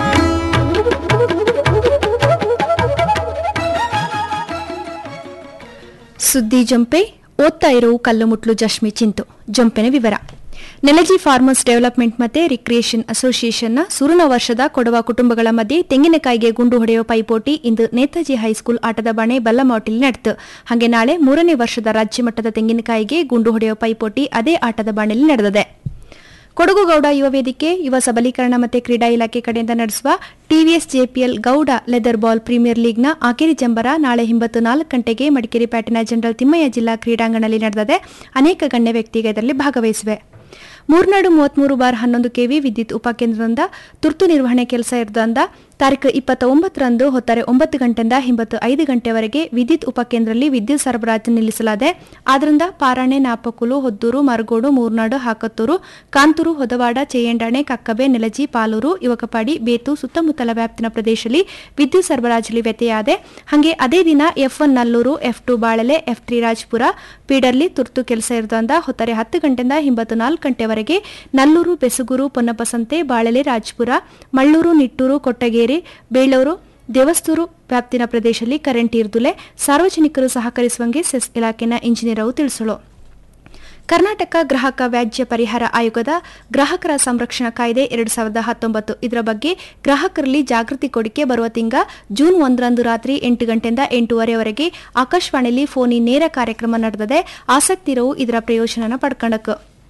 ಸುದ್ದಿ ಜಂಪೆ ಓದ್ತಾ ಇರೋ ಕಲ್ಲುಮುಟ್ಲು ಜಶ್ಮಿ ಚಿಂತು ಜಂಪೆನ ವಿವರ ನೆಲಜಿ ಫಾರ್ಮರ್ಸ್ ಡೆವಲಪ್ಮೆಂಟ್ ಮತ್ತೆ ರಿಕ್ರಿಯೇಷನ್ ಅಸೋಸಿಯೇಷನ್ನ ಸುರುನ ವರ್ಷದ ಕೊಡವ ಕುಟುಂಬಗಳ ಮಧ್ಯೆ ತೆಂಗಿನಕಾಯಿಗೆ ಗುಂಡು ಹೊಡೆಯುವ ಪೈಪೋಟಿ ಇಂದು ನೇತಾಜಿ ಹೈಸ್ಕೂಲ್ ಆಟದ ಬಣೆ ಬಲ್ಲಮಾವಟಿಲಿ ನಡೆತು ಹಾಗೆ ನಾಳೆ ಮೂರನೇ ವರ್ಷದ ರಾಜ್ಯ ಮಟ್ಟದ ತೆಂಗಿನಕಾಯಿಗೆ ಗುಂಡು ಹೊಡೆಯುವ ಪೈಪೋಟಿ ಅದೇ ಆಟದ ಬಾಣೆಯಲ್ಲಿ ನಡೆದಿದೆ ಕೊಡಗು ಗೌಡ ಯುವ ವೇದಿಕೆ ಯುವ ಸಬಲೀಕರಣ ಮತ್ತು ಕ್ರೀಡಾ ಇಲಾಖೆ ಕಡೆಯಿಂದ ನಡೆಸುವ TVS JPL Gowda leather ball premier ಲೀಗ್ನ ಆಕೇರಿ ಜಂಬರ ನಾಳೆ ಹಿಂಬತ್ತು ನಾಲ್ಕು ಗಂಟೆಗೆ ಮಡಿಕೇರಿ ಪ್ಯಾಟಿನ ಜನರಲ್ ತಿಮ್ಮಯ್ಯ ಜಿಲ್ಲಾ ಕ್ರೀಡಾಂಗಣದಲ್ಲಿ ನಡೆದಿದೆ ಅನೇಕ ಗಣ್ಯ ವ್ಯಕ್ತಿಗೆ ಇದರಲ್ಲಿ ಭಾಗವಹಿಸಿವೆ ಮೂರ್ನಾಡು ಮೂವತ್ಮೂರು ಬಾರ್ ಹನ್ನೊಂದು ಕೆವಿ ವಿದ್ಯುತ್ ಉಪಕೇಂದ್ರದಿಂದ ತುರ್ತು ನಿರ್ವಹಣೆ ಕೆಲಸ ಇರೋದ್ರಿಂದ ತಾರೀಕು ಇಪ್ಪತ್ತ ಒಂಬತ್ತರಂದು ಹೊತ್ತಾರೆ ಒಂಬತ್ತು ಗಂಟೆಯಿಂದ ಹಿಂಬತ್ತು ಐದು ಗಂಟೆವರೆಗೆ ವಿದ್ಯುತ್ ಉಪಕೇಂದ್ರದಲ್ಲಿ ವಿದ್ಯುತ್ ಸರಬರಾಜು ನಿಲ್ಲಿಸಲಾದೆ ಆದ್ದರಿಂದ ಪಾರಾಣೆ ನಾಪಕುಲು ಹೊದ್ದೂರು ಮರಗೋಡು ಮೂರ್ನಾಡು ಹಾಕತ್ತೂರು ಕಾಂತೂರು ಹೊದವಾಡ ಚೇಯಂಡಾಣೆ ಕಕ್ಕಬೆ ನೆಲಜಿ ಪಾಲೂರು ಯುವಕಪಾಡಿ ಬೇತು ಸುತ್ತಮುತ್ತಲ ವ್ಯಾಪ್ತಿನ ಪ್ರದೇಶದಲ್ಲಿ ವಿದ್ಯುತ್ ಸರಬರಾಜಲ್ಲಿ ವ್ಯತ್ಯಯಾದೆ ಹಾಗೆ ಅದೇ ದಿನ F one Nallur F two Balale F three Rajpura ಪೀಡರ್ಲಿ ತುರ್ತು ಕೆಲಸ ಇರೋದ್ರಿಂದ ಹೊತ್ತಾರೆ ಹತ್ತು ಗಂಟೆಯಿಂದ ಹಿಂಬತ್ತು ನಾಲ್ಕು ಗಂಟೆವರೆಗೆ ನಲ್ಲೂರು ಬೆಸುಗೂರು ಪೊನ್ನಪಸಂತೆ ಬಾಳಲೆ ರಾಜ್ಪುರ ಮಳ್ಳೂರು ನಿಟ್ಟೂರು ಕೊಟ್ಟಗೇರಿ ಬೇಳೂರು ದೇವಸ್ತೂರು ವ್ಯಾಪ್ತಿನ ಪ್ರದೇಶದಲ್ಲಿ ಕರೆಂಟ್ ಇರ್ದುಲೆ ಸಾರ್ವಜನಿಕರು ಸಹಕರಿಸುವಂಗೆ ಸೆಸ್ ಇಲಾಖೆನ ಇಂಜಿನಿಯರ್ ತಿಳಿಸಲು ಕರ್ನಾಟಕ ಗ್ರಾಹಕ ವ್ಯಾಜ್ಯ ಪರಿಹಾರ ಆಯೋಗದ ಗ್ರಾಹಕರ ಸಂರಕ್ಷಣಾ ಕಾಯ್ದೆ ಎರಡು ಸಾವಿರದ ಹತ್ತೊಂಬತ್ತು ಇದರ ಬಗ್ಗೆ ಗ್ರಾಹಕರಲ್ಲಿ ಜಾಗೃತಿ ಕೊಡಿಕೆ ಬರುವ ತಿಂಗ ಜೂನ್ ಒಂದರಂದು ರಾತ್ರಿ ಎಂಟು ಗಂಟೆಯಿಂದ ಎಂಟೂವರೆವರೆಗೆ ಆಕಾಶವಾಣಿಯಲ್ಲಿ ಫೋನಿ ನೇರ ಕಾರ್ಯಕ್ರಮ ನಡೆದಿದೆ ಆಸಕ್ತಿ ಇರೋವು ಇದರ ಪ್ರಯೋಜನನ ಪಡ್ಕೊಂಡಕ್ಕೆ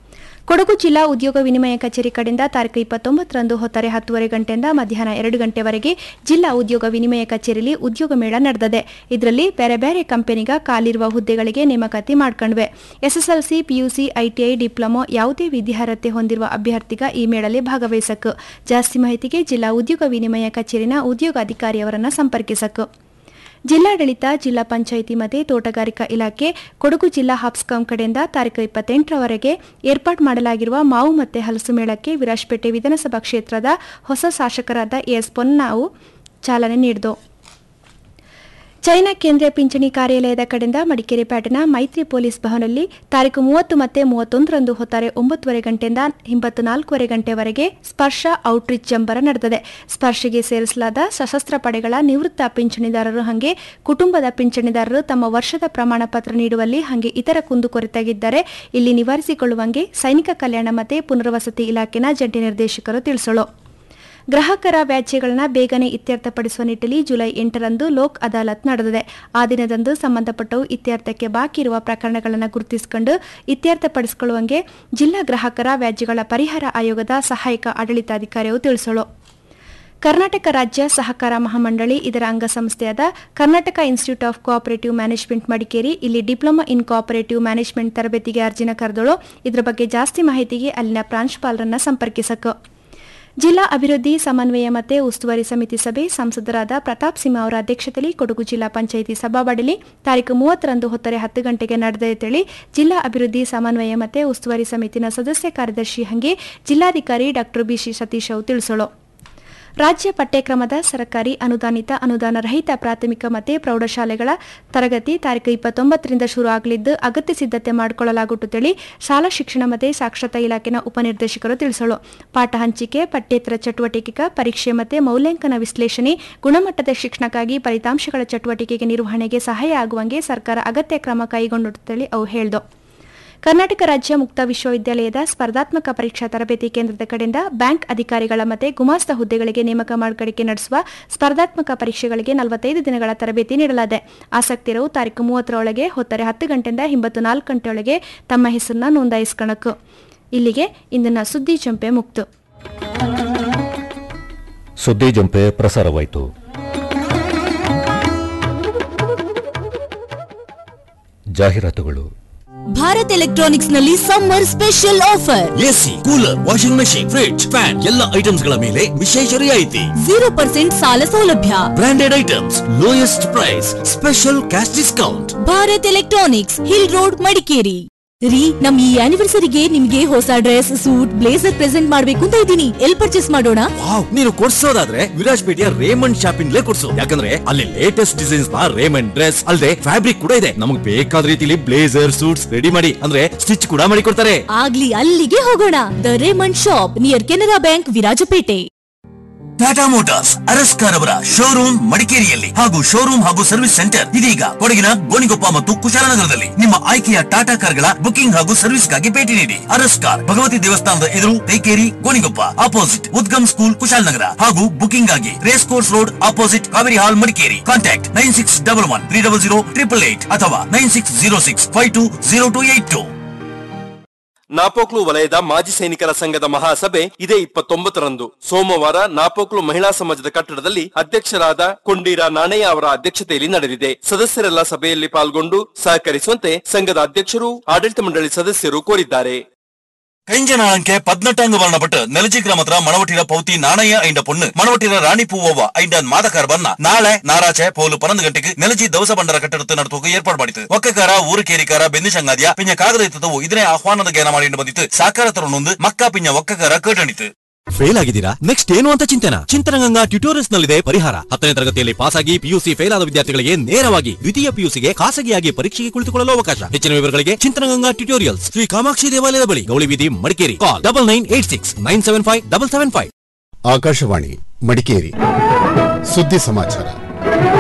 ಕೊಡಗು ಜಿಲ್ಲಾ ಉದ್ಯೋಗ ವಿನಿಮಯ ಕಚೇರಿ ಕಡೆಯಿಂದ ತಾರೀಕು ಇಪ್ಪತ್ತೊಂಬತ್ತರಂದು ಹೊತ್ತಾರೆ ಹತ್ತುವರೆ ಗಂಟೆಯಿಂದ ಮಧ್ಯಾಹ್ನ ಎರಡು ಗಂಟೆವರೆಗೆ ಜಿಲ್ಲಾ ಉದ್ಯೋಗ ವಿನಿಮಯ ಕಚೇರಿಯಲ್ಲಿ ಉದ್ಯೋಗ ಮೇಳ ನಡೆದಿದೆ ಇದರಲ್ಲಿ ಬೇರೆ ಬೇರೆ ಕಂಪನಿಗ ಕಾಲಿರುವ ಹುದ್ದೆಗಳಿಗೆ ನೇಮಕಾತಿ ಮಾಡ್ಕೊಂಡ್ವೆ ಎಸ್ಎಸ್ಎಲ್ಸಿ ಪಿಯುಸಿ ಐಟಿಐ ಡಿಪ್ಲೊಮೊ ಯಾವುದೇ ವಿದ್ಯಾರ್ಹತೆ ಹೊಂದಿರುವ ಅಭ್ಯರ್ಥಿಗ ಈ ಮೇಳಲ್ಲಿ ಭಾಗವಹಿಸಕ್ಕೆ ಜಾಸ್ತಿ ಮಾಹಿತಿಗೆ ಜಿಲ್ಲಾ ಉದ್ಯೋಗ ವಿನಿಮಯ ಕಚೇರಿನ ಉದ್ಯೋಗಾಧಿಕಾರಿಯವರನ್ನ ಸಂಪರ್ಕಿಸಕ್ಕೆ ಜಿಲ್ಲಾಡಳಿತ ಜಿಲ್ಲಾ ಪಂಚಾಯಿತಿ ಮತ್ತು ತೋಟಗಾರಿಕಾ ಇಲಾಖೆ ಕೊಡಗು ಜಿಲ್ಲಾ ಹಾಪ್ಸ್ಕಾಂ ಕಡೆಯಿಂದ ತಾರೀಕು ಇಪ್ಪತ್ತೆಂಟರವರೆಗೆ ಏರ್ಪಾಡು ಮಾಡಲಾಗಿರುವ ಮಾವು ಮತ್ತು ಹಲಸು ಮೇಳಕ್ಕೆ ವಿರಾಜಪೇಟೆ ವಿಧಾನಸಭಾ ಕ್ಷೇತ್ರದ ಹೊಸ ಶಾಸಕರಾದ ಎಸ್ ಪೊನ್ನಾವು ಚಾಲನೆ ನೀಡಿತು ಚೈನಾ ಕೇಂದ್ರೀಯ ಪಿಂಚಣಿ ಕಾರ್ಯಾಲಯದ ಕಡೆಯಿಂದ ಮಡಿಕೇರಿ ಪ್ಯಾಟಿನ ಮೈತ್ರಿ ಪೊಲೀಸ್ ಭವನದಲ್ಲಿ ತಾರೀಕು ಮೂವತ್ತು ಮತ್ತು ಮೂವತ್ತೊಂದರಂದು ಹೊತ್ತಾರೆ ಒಂಬತ್ತುವರೆ ಗಂಟೆಯಿಂದ ಹಿಂಬತ್ತು ನಾಲ್ಕೂವರೆ ಗಂಟೆವರೆಗೆ ಸ್ಪರ್ಶ ಔಟ್ರೀಚ್ ಜಂಬರ ನಡೆದಿದೆ ಸ್ಪರ್ಶೆಗೆ ಸೇರಿಸಲಾದ ಸಶಸ್ತ್ರ ಪಡೆಗಳ ನಿವೃತ್ತ ಪಿಂಚಣಿದಾರರು ಹಾಗೆ ಕುಟುಂಬದ ಪಿಂಚಣಿದಾರರು ತಮ್ಮ ವರ್ಷದ ಪ್ರಮಾಣ ಪತ್ರ ನೀಡುವಲ್ಲಿ ಹಾಗೆ ಇತರ ಕುಂದುಕೊರತೆಯಾಗಿದ್ದರೆ ಇಲ್ಲಿ ನಿವಾರಿಸಿಕೊಳ್ಳುವಂಗೆ ಸೈನಿಕ ಕಲ್ಯಾಣ ಮತ್ತು ಪುನರ್ವಸತಿ ಇಲಾಖೆನ ಜಂಟಿ ನಿರ್ದೇಶಕರು ತಿಳಿಸಲು ಗ್ರಾಹಕರ ವ್ಯಾಜ್ಯಗಳನ್ನು ಬೇಗನೆ ಇತ್ಯರ್ಥಪಡಿಸುವ ನಿಟ್ಟಿನಲ್ಲಿ ಜುಲೈ ಎಂಟರಂದು ಲೋಕ್ ಅದಾಲತ್ ನಡೆದಿದೆ ಆ ದಿನದಂದು ಸಂಬಂಧಪಟ್ಟವು ಇತ್ಯರ್ಥಕ್ಕೆ ಬಾಕಿ ಇರುವ ಪ್ರಕರಣಗಳನ್ನು ಗುರುತಿಸಿಕೊಂಡು ಇತ್ಯರ್ಥಪಡಿಸಿಕೊಳ್ಳುವಂಗೆ ಜಿಲ್ಲಾ ಗ್ರಾಹಕರ ವ್ಯಾಜ್ಯಗಳ ಪರಿಹಾರ ಆಯೋಗದ ಸಹಾಯಕ ಆಡಳಿತಾಧಿಕಾರಿಯು ತಿಳಿಸಲು ಕರ್ನಾಟಕ ರಾಜ್ಯ ಸಹಕಾರ ಮಹಾಮಂಡಳಿ ಇದರ ಅಂಗಸಂಸ್ಥೆಯಾದ Karnataka institute of cooperative management Madikeri ಇಲ್ಲಿ ಡಿಪ್ಲೊಮಾ ಇನ್ ಕೋಆಪರೇಟಿವ್ ಮ್ಯಾನೇಜ್ಮೆಂಟ್ ತರಬೇತಿಗೆ ಅರ್ಜಿನ ಕರೆದಳು ಇದರ ಬಗ್ಗೆ ಜಾಸ್ತಿ ಮಾಹಿತಿಗೆ ಅಲ್ಲಿನ ಪ್ರಾಂಶುಪಾಲರನ್ನ ಸಂಪರ್ಕಿಸಕ್ಕೆ ಜಿಲ್ಲಾ ಅಭಿವೃದ್ಧಿ ಸಮನ್ವಯ ಮತ್ತು ಉಸ್ತುವಾರಿ ಸಮಿತಿ ಸಭೆ ಸಂಸದರಾದ ಪ್ರತಾಪ್ ಸಿಂಹ ಅವರ ಅಧ್ಯಕ್ಷತೆಯಲ್ಲಿ ಕೊಡಗು ಜಿಲ್ಲಾ ಪಂಚಾಯಿತಿ ಸಭಾಬಡಲಿ ತಾರೀಕು ಮೂವತ್ತರಂದು ಹೊತ್ತರೆ ಹತ್ತು ಗಂಟೆಗೆ ನಡೆದಿದ್ದೇಳಿ ಜಿಲ್ಲಾ ಅಭಿವೃದ್ಧಿ ಸಮನ್ವಯ ಮತ್ತು ಉಸ್ತುವಾರಿ ಸಮಿತಿನ ಸದಸ್ಯ ಕಾರ್ಯದರ್ಶಿ ಹಂಗೆ ಜಿಲ್ಲಾಧಿಕಾರಿ ಡಾ ಬಿಸಿ ಸತೀಶ್ ಅವರು ತಿಳಿಸಲು ರಾಜ್ಯ ಪಠ್ಯಕ್ರಮದ ಸರ್ಕಾರಿ ಅನುದಾನಿತ ಅನುದಾನ ರಹಿತ ಪ್ರಾಥಮಿಕ ಮತ್ತು ಪ್ರೌಢಶಾಲೆಗಳ ತರಗತಿ ತಾರೀಕು ಇಪ್ಪತ್ತೊಂಬತ್ತರಿಂದ ಶುರು ಆಗಲಿದ್ದು ಅಗತ್ಯ ಸಿದ್ಧತೆ ಮಾಡಿಕೊಳ್ಳಲಾಗುತ್ತದೆ ಶಾಲಾ ಶಿಕ್ಷಣ ಮತ್ತು ಸಾಕ್ಷರತಾ ಇಲಾಖೆನ ಉಪನಿರ್ದೇಶಕರು ತಿಳಿಸಲು ಪಾಠ ಹಂಚಿಕೆ ಪಠ್ಯೇತರ ಚಟುವಟಿಕೆ ಪರೀಕ್ಷೆ ಮತ್ತು ಮೌಲ್ಯಾಂಕನ ವಿಶ್ಲೇಷಣೆ ಗುಣಮಟ್ಟದ ಶಿಕ್ಷಣಕ್ಕಾಗಿ ಫಲಿತಾಂಶಗಳ ಚಟುವಟಿಕೆಗೆ ನಿರ್ವಹಣೆಗೆ ಸಹಾಯ ಆಗುವಂಗೆ ಸರ್ಕಾರ ಅಗತ್ಯ ಕ್ರಮ ಕೈಗೊಂಡಿರುತ್ತೇಳಿ ಅವು ಹೇಳಿದು ಕರ್ನಾಟಕ ರಾಜ್ಯ ಮುಕ್ತ ವಿಶ್ವವಿದ್ಯಾಲಯದ ಸ್ಪರ್ಧಾತ್ಮಕ ಪರೀಕ್ಷಾ ತರಬೇತಿ ಕೇಂದ್ರದ ಕಡೆಯಿಂದ ಬ್ಯಾಂಕ್ ಅಧಿಕಾರಿಗಳ ಮತ್ತು ಗುಮಾಸ್ತ ಹುದ್ದೆಗಳಿಗೆ ನೇಮಕ ಮಾಡಿಕೆ ನಡೆಸುವ ಸ್ಪರ್ಧಾತ್ಮಕ ಪರೀಕ್ಷೆಗಳಿಗೆ ನಲವತ್ತೈದು ದಿನಗಳ ತರಬೇತಿ ನೀಡಲಾಗಿದೆ ಆಸಕ್ತಿರವು ತಾರೀಕು ಮೂವತ್ತರೊಳಗೆ ಹೊತ್ತರೆ ಹತ್ತು ಗಂಟೆಯಿಂದ ಹಿಂಬತ್ತು ನಾಲ್ಕು ಗಂಟೆಯೊಳಗೆ ತಮ್ಮ ಹೆಸರನ್ನ ನೋಂದಾಯಿಸ್ಕೊಳಕು ಇಲ್ಲಿಗೆ ಇಂದಿನ ಸುದ್ದಿ ಚಂಪೆ ಮುಕ್ತು ಸುದ್ದಿ ಜಂಪೆ ಪ್ರಸಾರವಾಯಿತು ಜಾಹೀರಾತುಗಳು ಭಾರತ್ ಎಲೆಕ್ಟ್ರಾನಿಕ್ಸ್ ನಲ್ಲಿ summer special offer AC cooler washing machine fridge fan ಎಲ್ಲ ಐಟಮ್ಸ್ ಗಳ ಮೇಲೆ ವಿಶೇಷ ರಿಯಾಯಿತಿ ಜೀರೋ ಪರ್ಸೆಂಟ್ ಸಾಲ ಸೌಲಭ್ಯ branded items lowest price special cash discount Bharat electronics hill road Madikeri ರೀ ನಮ್ ಈ ಆನಿವರ್ಸರಿಗೆ ನಿಮ್ಗೆ ಹೊಸ ಡ್ರೆಸ್ ಸೂಟ್ ಬ್ಲೇಸರ್ ಪ್ರೆಸೆಂಟ್ ಮಾಡ್ಬೇಕು ಅಂತ ಇದ್ದೀನಿ ಎಲ್ ಪರ್ಚೇಸ್ ಮಾಡೋಣ ವಾವ್ ನೀನು ಕೊಡ್ಸೋದಾದ್ರೆ ವಿರಾಜ್ಪೇಟೆಯ ರೇಮಂಡ್ ಶಾಪಿಂಗ್ಲೇ ಕೊಡ್ಸು ಯಾಕಂದ್ರೆ ಅಲ್ಲಿ ಲೇಟೆಸ್ಟ್ ಡಿಸೈನ್ಸ್ ನ ರೇಮಂಡ್ ಡ್ರೆಸ್ ಅಲ್ಲದೆ ಫ್ಯಾಬ್ರಿಕ್ ಕೂಡ ಇದೆ ನಮಗೆ ಬೇಕಾದ ರೀತಿಲಿ ಬ್ಲೇಸರ್ ಸೂಟ್ಸ್ ರೆಡಿ ಮಾಡಿ ಅಂದ್ರೆ ಸ್ಟಿಚ್ ಕೂಡ ಮಾಡಿ ಕೊಡ್ತಾರೆ ಆಗ್ಲಿ ಅಲ್ಲಿಗೆ ಹೋಗೋಣ the Raymond shop near Canara bank Virajpet Tata motors ಅರಸ್ಕಾರ್ ಅವರ ಶೋರೂಮ್ ಮಡಿಕೇರಿಯಲ್ಲಿ ಹಾಗೂ ಶೋರೂಮ್ ಹಾಗೂ ಸರ್ವಿಸ್ ಸೆಂಟರ್ ಇದೀಗ ಕೊಡಗಿನ ಗೋಣಿಗೊಪ್ಪ ಮತ್ತು ಕುಶಾಲನಗರದಲ್ಲಿ ನಿಮ್ಮ ಆಯ್ಕೆಯ ಟಾಟಾ ಕಾರ್ಗಳ ಬುಕಿಂಗ್ ಹಾಗೂ ಸರ್ವಿಸ್ಗಾಗಿ ಭೇಟಿ ನೀಡಿ ಅರಸ್ಕಾರ್ ಭಗವತಿ ದೇವಸ್ಥಾನದ ಎದುರು ತೈಕೇರಿ ಗೋಣಿಗೊಪ್ಪ ಅಪೋಸಿಟ್ ಉದ್ಗಮ್ ಸ್ಕೂಲ್ ಕುಶಾಲನಗರ ಹಾಗೂ ಬುಕಿಂಗ್ ಆಗಿ race course road opposite Kaveri hall Madikeri contact nine six double one three double zero triple eight ಅಥವಾ nine six zero six five two zero two eight two Napoklu ವಲಯದ ಮಾಜಿ ಸೈನಿಕರ ಸಂಘದ ಮಹಾಸಭೆ ಇದೇ ಇಪ್ಪತ್ತೊಂಬತ್ತರಂದು ಸೋಮವಾರ ನಾಪೋಕ್ಲು ಮಹಿಳಾ ಸಮಾಜದ ಕಟ್ಟಡದಲ್ಲಿ ಅಧ್ಯಕ್ಷರಾದ ಕೊಂಡೀರ ನಾಣಯ್ಯ ಅವರ ಅಧ್ಯಕ್ಷತೆಯಲ್ಲಿ ನಡೆದಿದೆ ಸದಸ್ಯರೆಲ್ಲ ಸಭೆಯಲ್ಲಿ ಪಾಲ್ಗೊಂಡು ಸಹಕರಿಸುವಂತೆ ಸಂಘದ ಅಧ್ಯಕ್ಷರು ಆಡಳಿತ ಮಂಡಳಿ ಸದಸ್ಯರು ಕೋರಿದ್ದಾರೆ കൈഞ്ചനാളങ്കെ പതിനെട്ടാംഗ് വർണ്ണപ്പെട്ട് നെലജിഗ്രാമത്ര മണവട്ടിര പൗത്തി നാണയ ಐಂಡ പൊണ്ണ് മണവട്ടിര റാണി പൂവವ್ವ ಐಂಡ ಮಾದಕಾರ ಬನ್ನ ನಾಳೆ ನಾರಾಚೆ ಪೋಲು ಪನ್ನೊಂದು ಗಂಟೆಗೆ ನೆಲಜಿ ದವಸ ಬಂಡರ ಕಟ್ಟಡத்தை நடத்துவதற்கு ಏರ್ಪಾಡು ಮಾಡಿತು ಒಕ್ಕಕಾರ ಊರುಕೇರಿಕಾರ ಬೆಂದಿ ಸಂಗಾದಿಯ ಪಿಂಜ ಕಾಗದ ಇತ್ತದವು ಇದನ್ನೇ ಆಹ್ವಾನದ ಜ್ಞಾನ ಮಾಡಿ ಬಂದಿತ್ತು ಸಾಕಾರ ತರುಣೊಂದು ಮಕ್ಕಾ ಪಿಂಜ ಒಕ್ಕಕಾರ ಕೇಟಣಿತು ಫೇಲ್ ಆಗಿದ್ದೀರಾ ನೆಕ್ಸ್ಟ್ ಏನು ಅಂತ ಚಿಂತನ ಚಿಂತನಗಂಗಾ ಟ್ಯೂಟೋರಿಯಲ್ಸ್ ನಲ್ಲಿದೆ ಪರಿಹಾರ ಹತ್ತನೇ ತರಗತಿಯಲ್ಲಿ ಪಾಸ್ ಆಗಿ ಪಿಯುಸಿ ಫೇಲ್ ಆದ ವಿದ್ಯಾರ್ಥಿಗಳಿಗೆ ನೇರವಾಗಿ ದ್ವಿತೀಯ ಪಿಯುಸಿಗೆ ಖಾಸಗಿಯಾಗಿ ಪರೀಕ್ಷೆಗೆ ಕುಳಿತುಕೊಳ್ಳಲು ಅವಕಾಶ ಹೆಚ್ಚಿನ ವಿವರಗಳಿಗೆ ಚಿಂತನಗಂಗಾ ಟ್ಯೂಟೋರಿಯಲ್ಸ್ ಶ್ರೀ ಕಾಮಾಕ್ಷಿ ದೇವಾಲಯದ ಬಳಿ ಗೌಳಿ ಬೀದಿ Madikeri call double nine eight six nine seven five double seven five Akashvani Madikeri ಸುದ್ದಿ ಸಮಾಚಾರ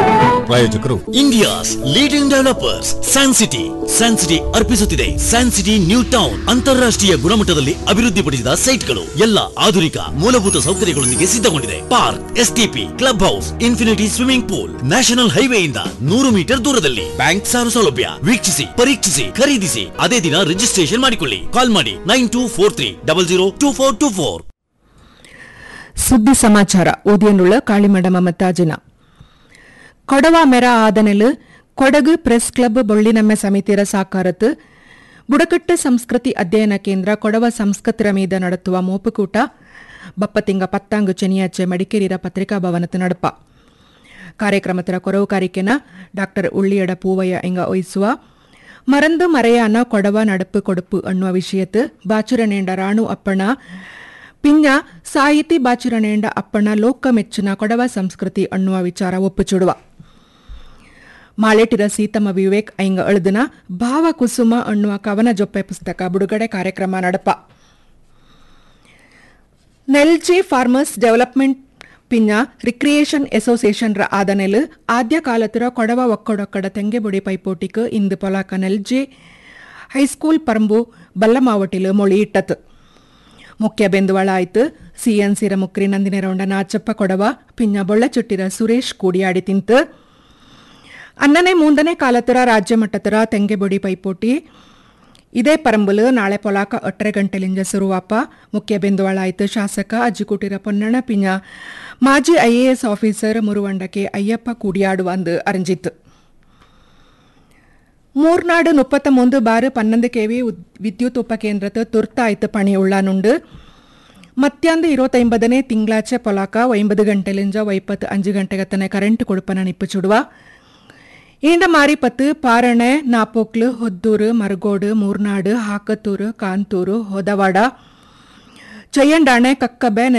ಪ್ರಾಯೋಜಕರು India's leading developers San City San City ಅರ್ಪಿಸುತ್ತಿದೆ ಸ್ಯಾನ್ ಸಿಟಿ ನ್ಯೂ ಟೌನ್ ಅಂತಾರಾಷ್ಟ್ರೀಯ ಗುಣಮಟ್ಟದಲ್ಲಿ ಅಭಿವೃದ್ಧಿಪಡಿಸಿದ ಸೈಟ್ಗಳು ಎಲ್ಲ ಆಧುನಿಕ ಮೂಲಭೂತ ಸೌಕರ್ಯಗಳೊಂದಿಗೆ ಸಿದ್ಧಗೊಂಡಿದೆ park STP club house infinity swimming pool national ಹೈವೇಯಿಂದ ನೂರು ಮೀಟರ್ ದೂರದಲ್ಲಿ ಬ್ಯಾಂಕ್ ಸಾಲ ಸೌಲಭ್ಯ ವೀಕ್ಷಿಸಿ ಪರೀಕ್ಷಿಸಿ ಖರೀದಿಸಿ ಅದೇ ದಿನ ರಿಜಿಸ್ಟ್ರೇಷನ್ ಮಾಡಿಕೊಳ್ಳಿ ಕಾಲ್ ಮಾಡಿ nine two four three double zero two four two four ಸುದ್ದಿ ಸಮಾಚಾರ ಓದಿಯನ್ನುಳ್ಳ ಕಾಳಿಮಡ ಮತ್ತಾಜಿನ ಕೊಡವ ಮೆರ ಆದನೆಲು ಕೊಡಗು ಪ್ರೆಸ್ ಕ್ಲಬ್ ಬೊಳ್ಳಿನಮ್ಮೆ ಸಮಿತಿರ ಸಾಕಾರತ್ತು ಬುಡಕಟ್ಟು ಸಂಸ್ಕೃತಿ ಅಧ್ಯಯನ ಕೇಂದ್ರ ಕೊಡವ ಸಂಸ್ಕೃತಿರ ಮೀದ ನಡೆಸುವ ಮೋಪುಕೂಟ ಬಪ್ಪತಿಂಗ ಪತ್ತಾಂಗು ಚೆನಿಯಾಚೆ ಮಡಿಕೇರಿರ ಪತ್ರಿಕಾ ಭವನದ ನಡಪ ಕಾರ್ಯಕ್ರಮತರ ಕೊರವು ಕಾರಿಕೆನ ಡಾಕ್ಟರ್ ಉಳ್ಳಿಯಡ ಪೂವಯ್ಯ ಎಂಗ ಒಯ್ಸುವ ಮರಂದು ಮರೆಯಾನ ಕೊಡವ ನಡಪು ಕೊಡುಪು ಅನ್ನುವ ವಿಷಯತ್ತು ಬಾಚುರನೇಂಡ ರಾಣು ಅಪ್ಪಣ ಪಿಂಜ ಸಾಹಿತಿ ಬಾಚುರನೇಂಡ ಅಪ್ಪಣ ಲೋಕ ಮೆಚ್ಚಿನ ಕೊಡವ ಸಂಸ್ಕೃತಿ ಅನ್ನುವ ವಿಚಾರ ಒಪ್ಪುಚುಡುವ ಮಾಳೆಟಿರ ಸೀತಮ್ಮ ವಿವೇಕ್ ಐಂಗ ಅಳ್ದನ ಭಾವ ಕುಸುಮ ಅನ್ನುವ ಕವನ ಜೊಪ್ಪೆ ಪುಸ್ತಕ ಬಿಡುಗಡೆ ಕಾರ್ಯಕ್ರಮ ನಡಪ ನೆಲ್ಜಿ ಫಾರ್ಮರ್ಸ್ ಡೆವಲಪ್ಮೆಂಟ್ ಪಿಂಜ ರಿಕ್ರಿಯೇಷನ್ ಅಸೋಸಿಯೇಷನ್ ರ ಆದನೆಲು ಆದ್ಯ ಕಾಲತರ ಕೊಡವ ಒಕ್ಕಡೊಕ್ಕಡ ತೆಂಗೆಬುಡಿ ಪೈಪೋಟಿಕ್ ಇಂದು ಪೊಲಾಕ ನೆಲ್ಜಿ ಹೈಸ್ಕೂಲ್ ಪರಂಬು ಬಲ್ಲಮಾವಟಿಲು ಮೊಳಿ ಇಟ್ಟತು ಮುಖ್ಯ ಬೆಂದುವಳ ಆಯ್ತು ಸಿಎನ್ಸಿರ ಮುಕ್ರಿ ನಂದಿನ ರೌಂಡ ನಾಚಪ್ಪ ಕೊಡವ ಪಿಂಜ ಬೊಳ್ಳ ಚುಟ್ಟಿರ ಸುರೇಶ್ ಕೂಡಿಯಾಡಿ ತಿಂತು ಅನ್ನನೇ ಮೂಂದನೇ ಕಾಲತರ ರಾಜ್ಯ ಮಟ್ಟತರ ತೆಂಗೆಬುಡಿ ಪೈಪೋಟಿ ಇದೇ ಪರಂಬುಲು ನಾಳೆ ಪೊಲಾಕ ಒಟ್ಟರೆ ಗಂಟೆಲಿಂದ ಸುರುವಾಪ ಮುಖ್ಯ ಬೆಂದುವಾಳ ಆಯ್ತು ಶಾಸಕ ಅಜ್ಜಿಕುಟಿರ ಪೊನ್ನಣ ಪಿಂಜ ಮಾಜಿ ಐಎಎಸ್ ಆಫೀಸರ್ ಮುರುವಂಡಕ್ಕೆ ಅಯ್ಯಪ್ಪ ಕೂಡಿಯಾಡುವ ಅಂದು ಅರಂಜಿತ್ತು ಮೂರ್ನಾಡು ಮುಪ್ಪತ್ತ ಮುಂದು ಬಾರು ಪನ್ನೊಂದು ಕೆವಿ ವಿದ್ಯುತ್ ಉಪಕೇಂದ್ರದ ತುರ್ತಾಯ್ತು ಪಣಿ ಉಳ್ಳಾನುಂಡು ಮತ್ಯಾಂದು ಇರುವತ್ತೈಂಬದನೇ ತಿಂಗಳಾಚೆ ಪೊಲಾಕ ಒಂಬದು ಗಂಟೆಲಿಂದ ಒಯ್ಪತ್ತು ಅಂಜು ಗಂಟೆಗತ್ತನೆ ಕರೆಂಟ್ ಕೊಡುಪನ ನಿಪ್ಪು ಚುಡುವ ಈಂಡ ಮಾರಿಪತ್ತು ಪಾರಣೆ ನಾಪೋಕ್ಲು ಹೊದ್ದೂರು ಮರಗೋಡು ಮೂರ್ನಾಡು ಹಾಕತ್ತೂರು ಕಾಂತೂರು ಹೊದವಾಡ ಚಯ್ಯಂಡಾಣೆ ಕಕ್ಕಬೆ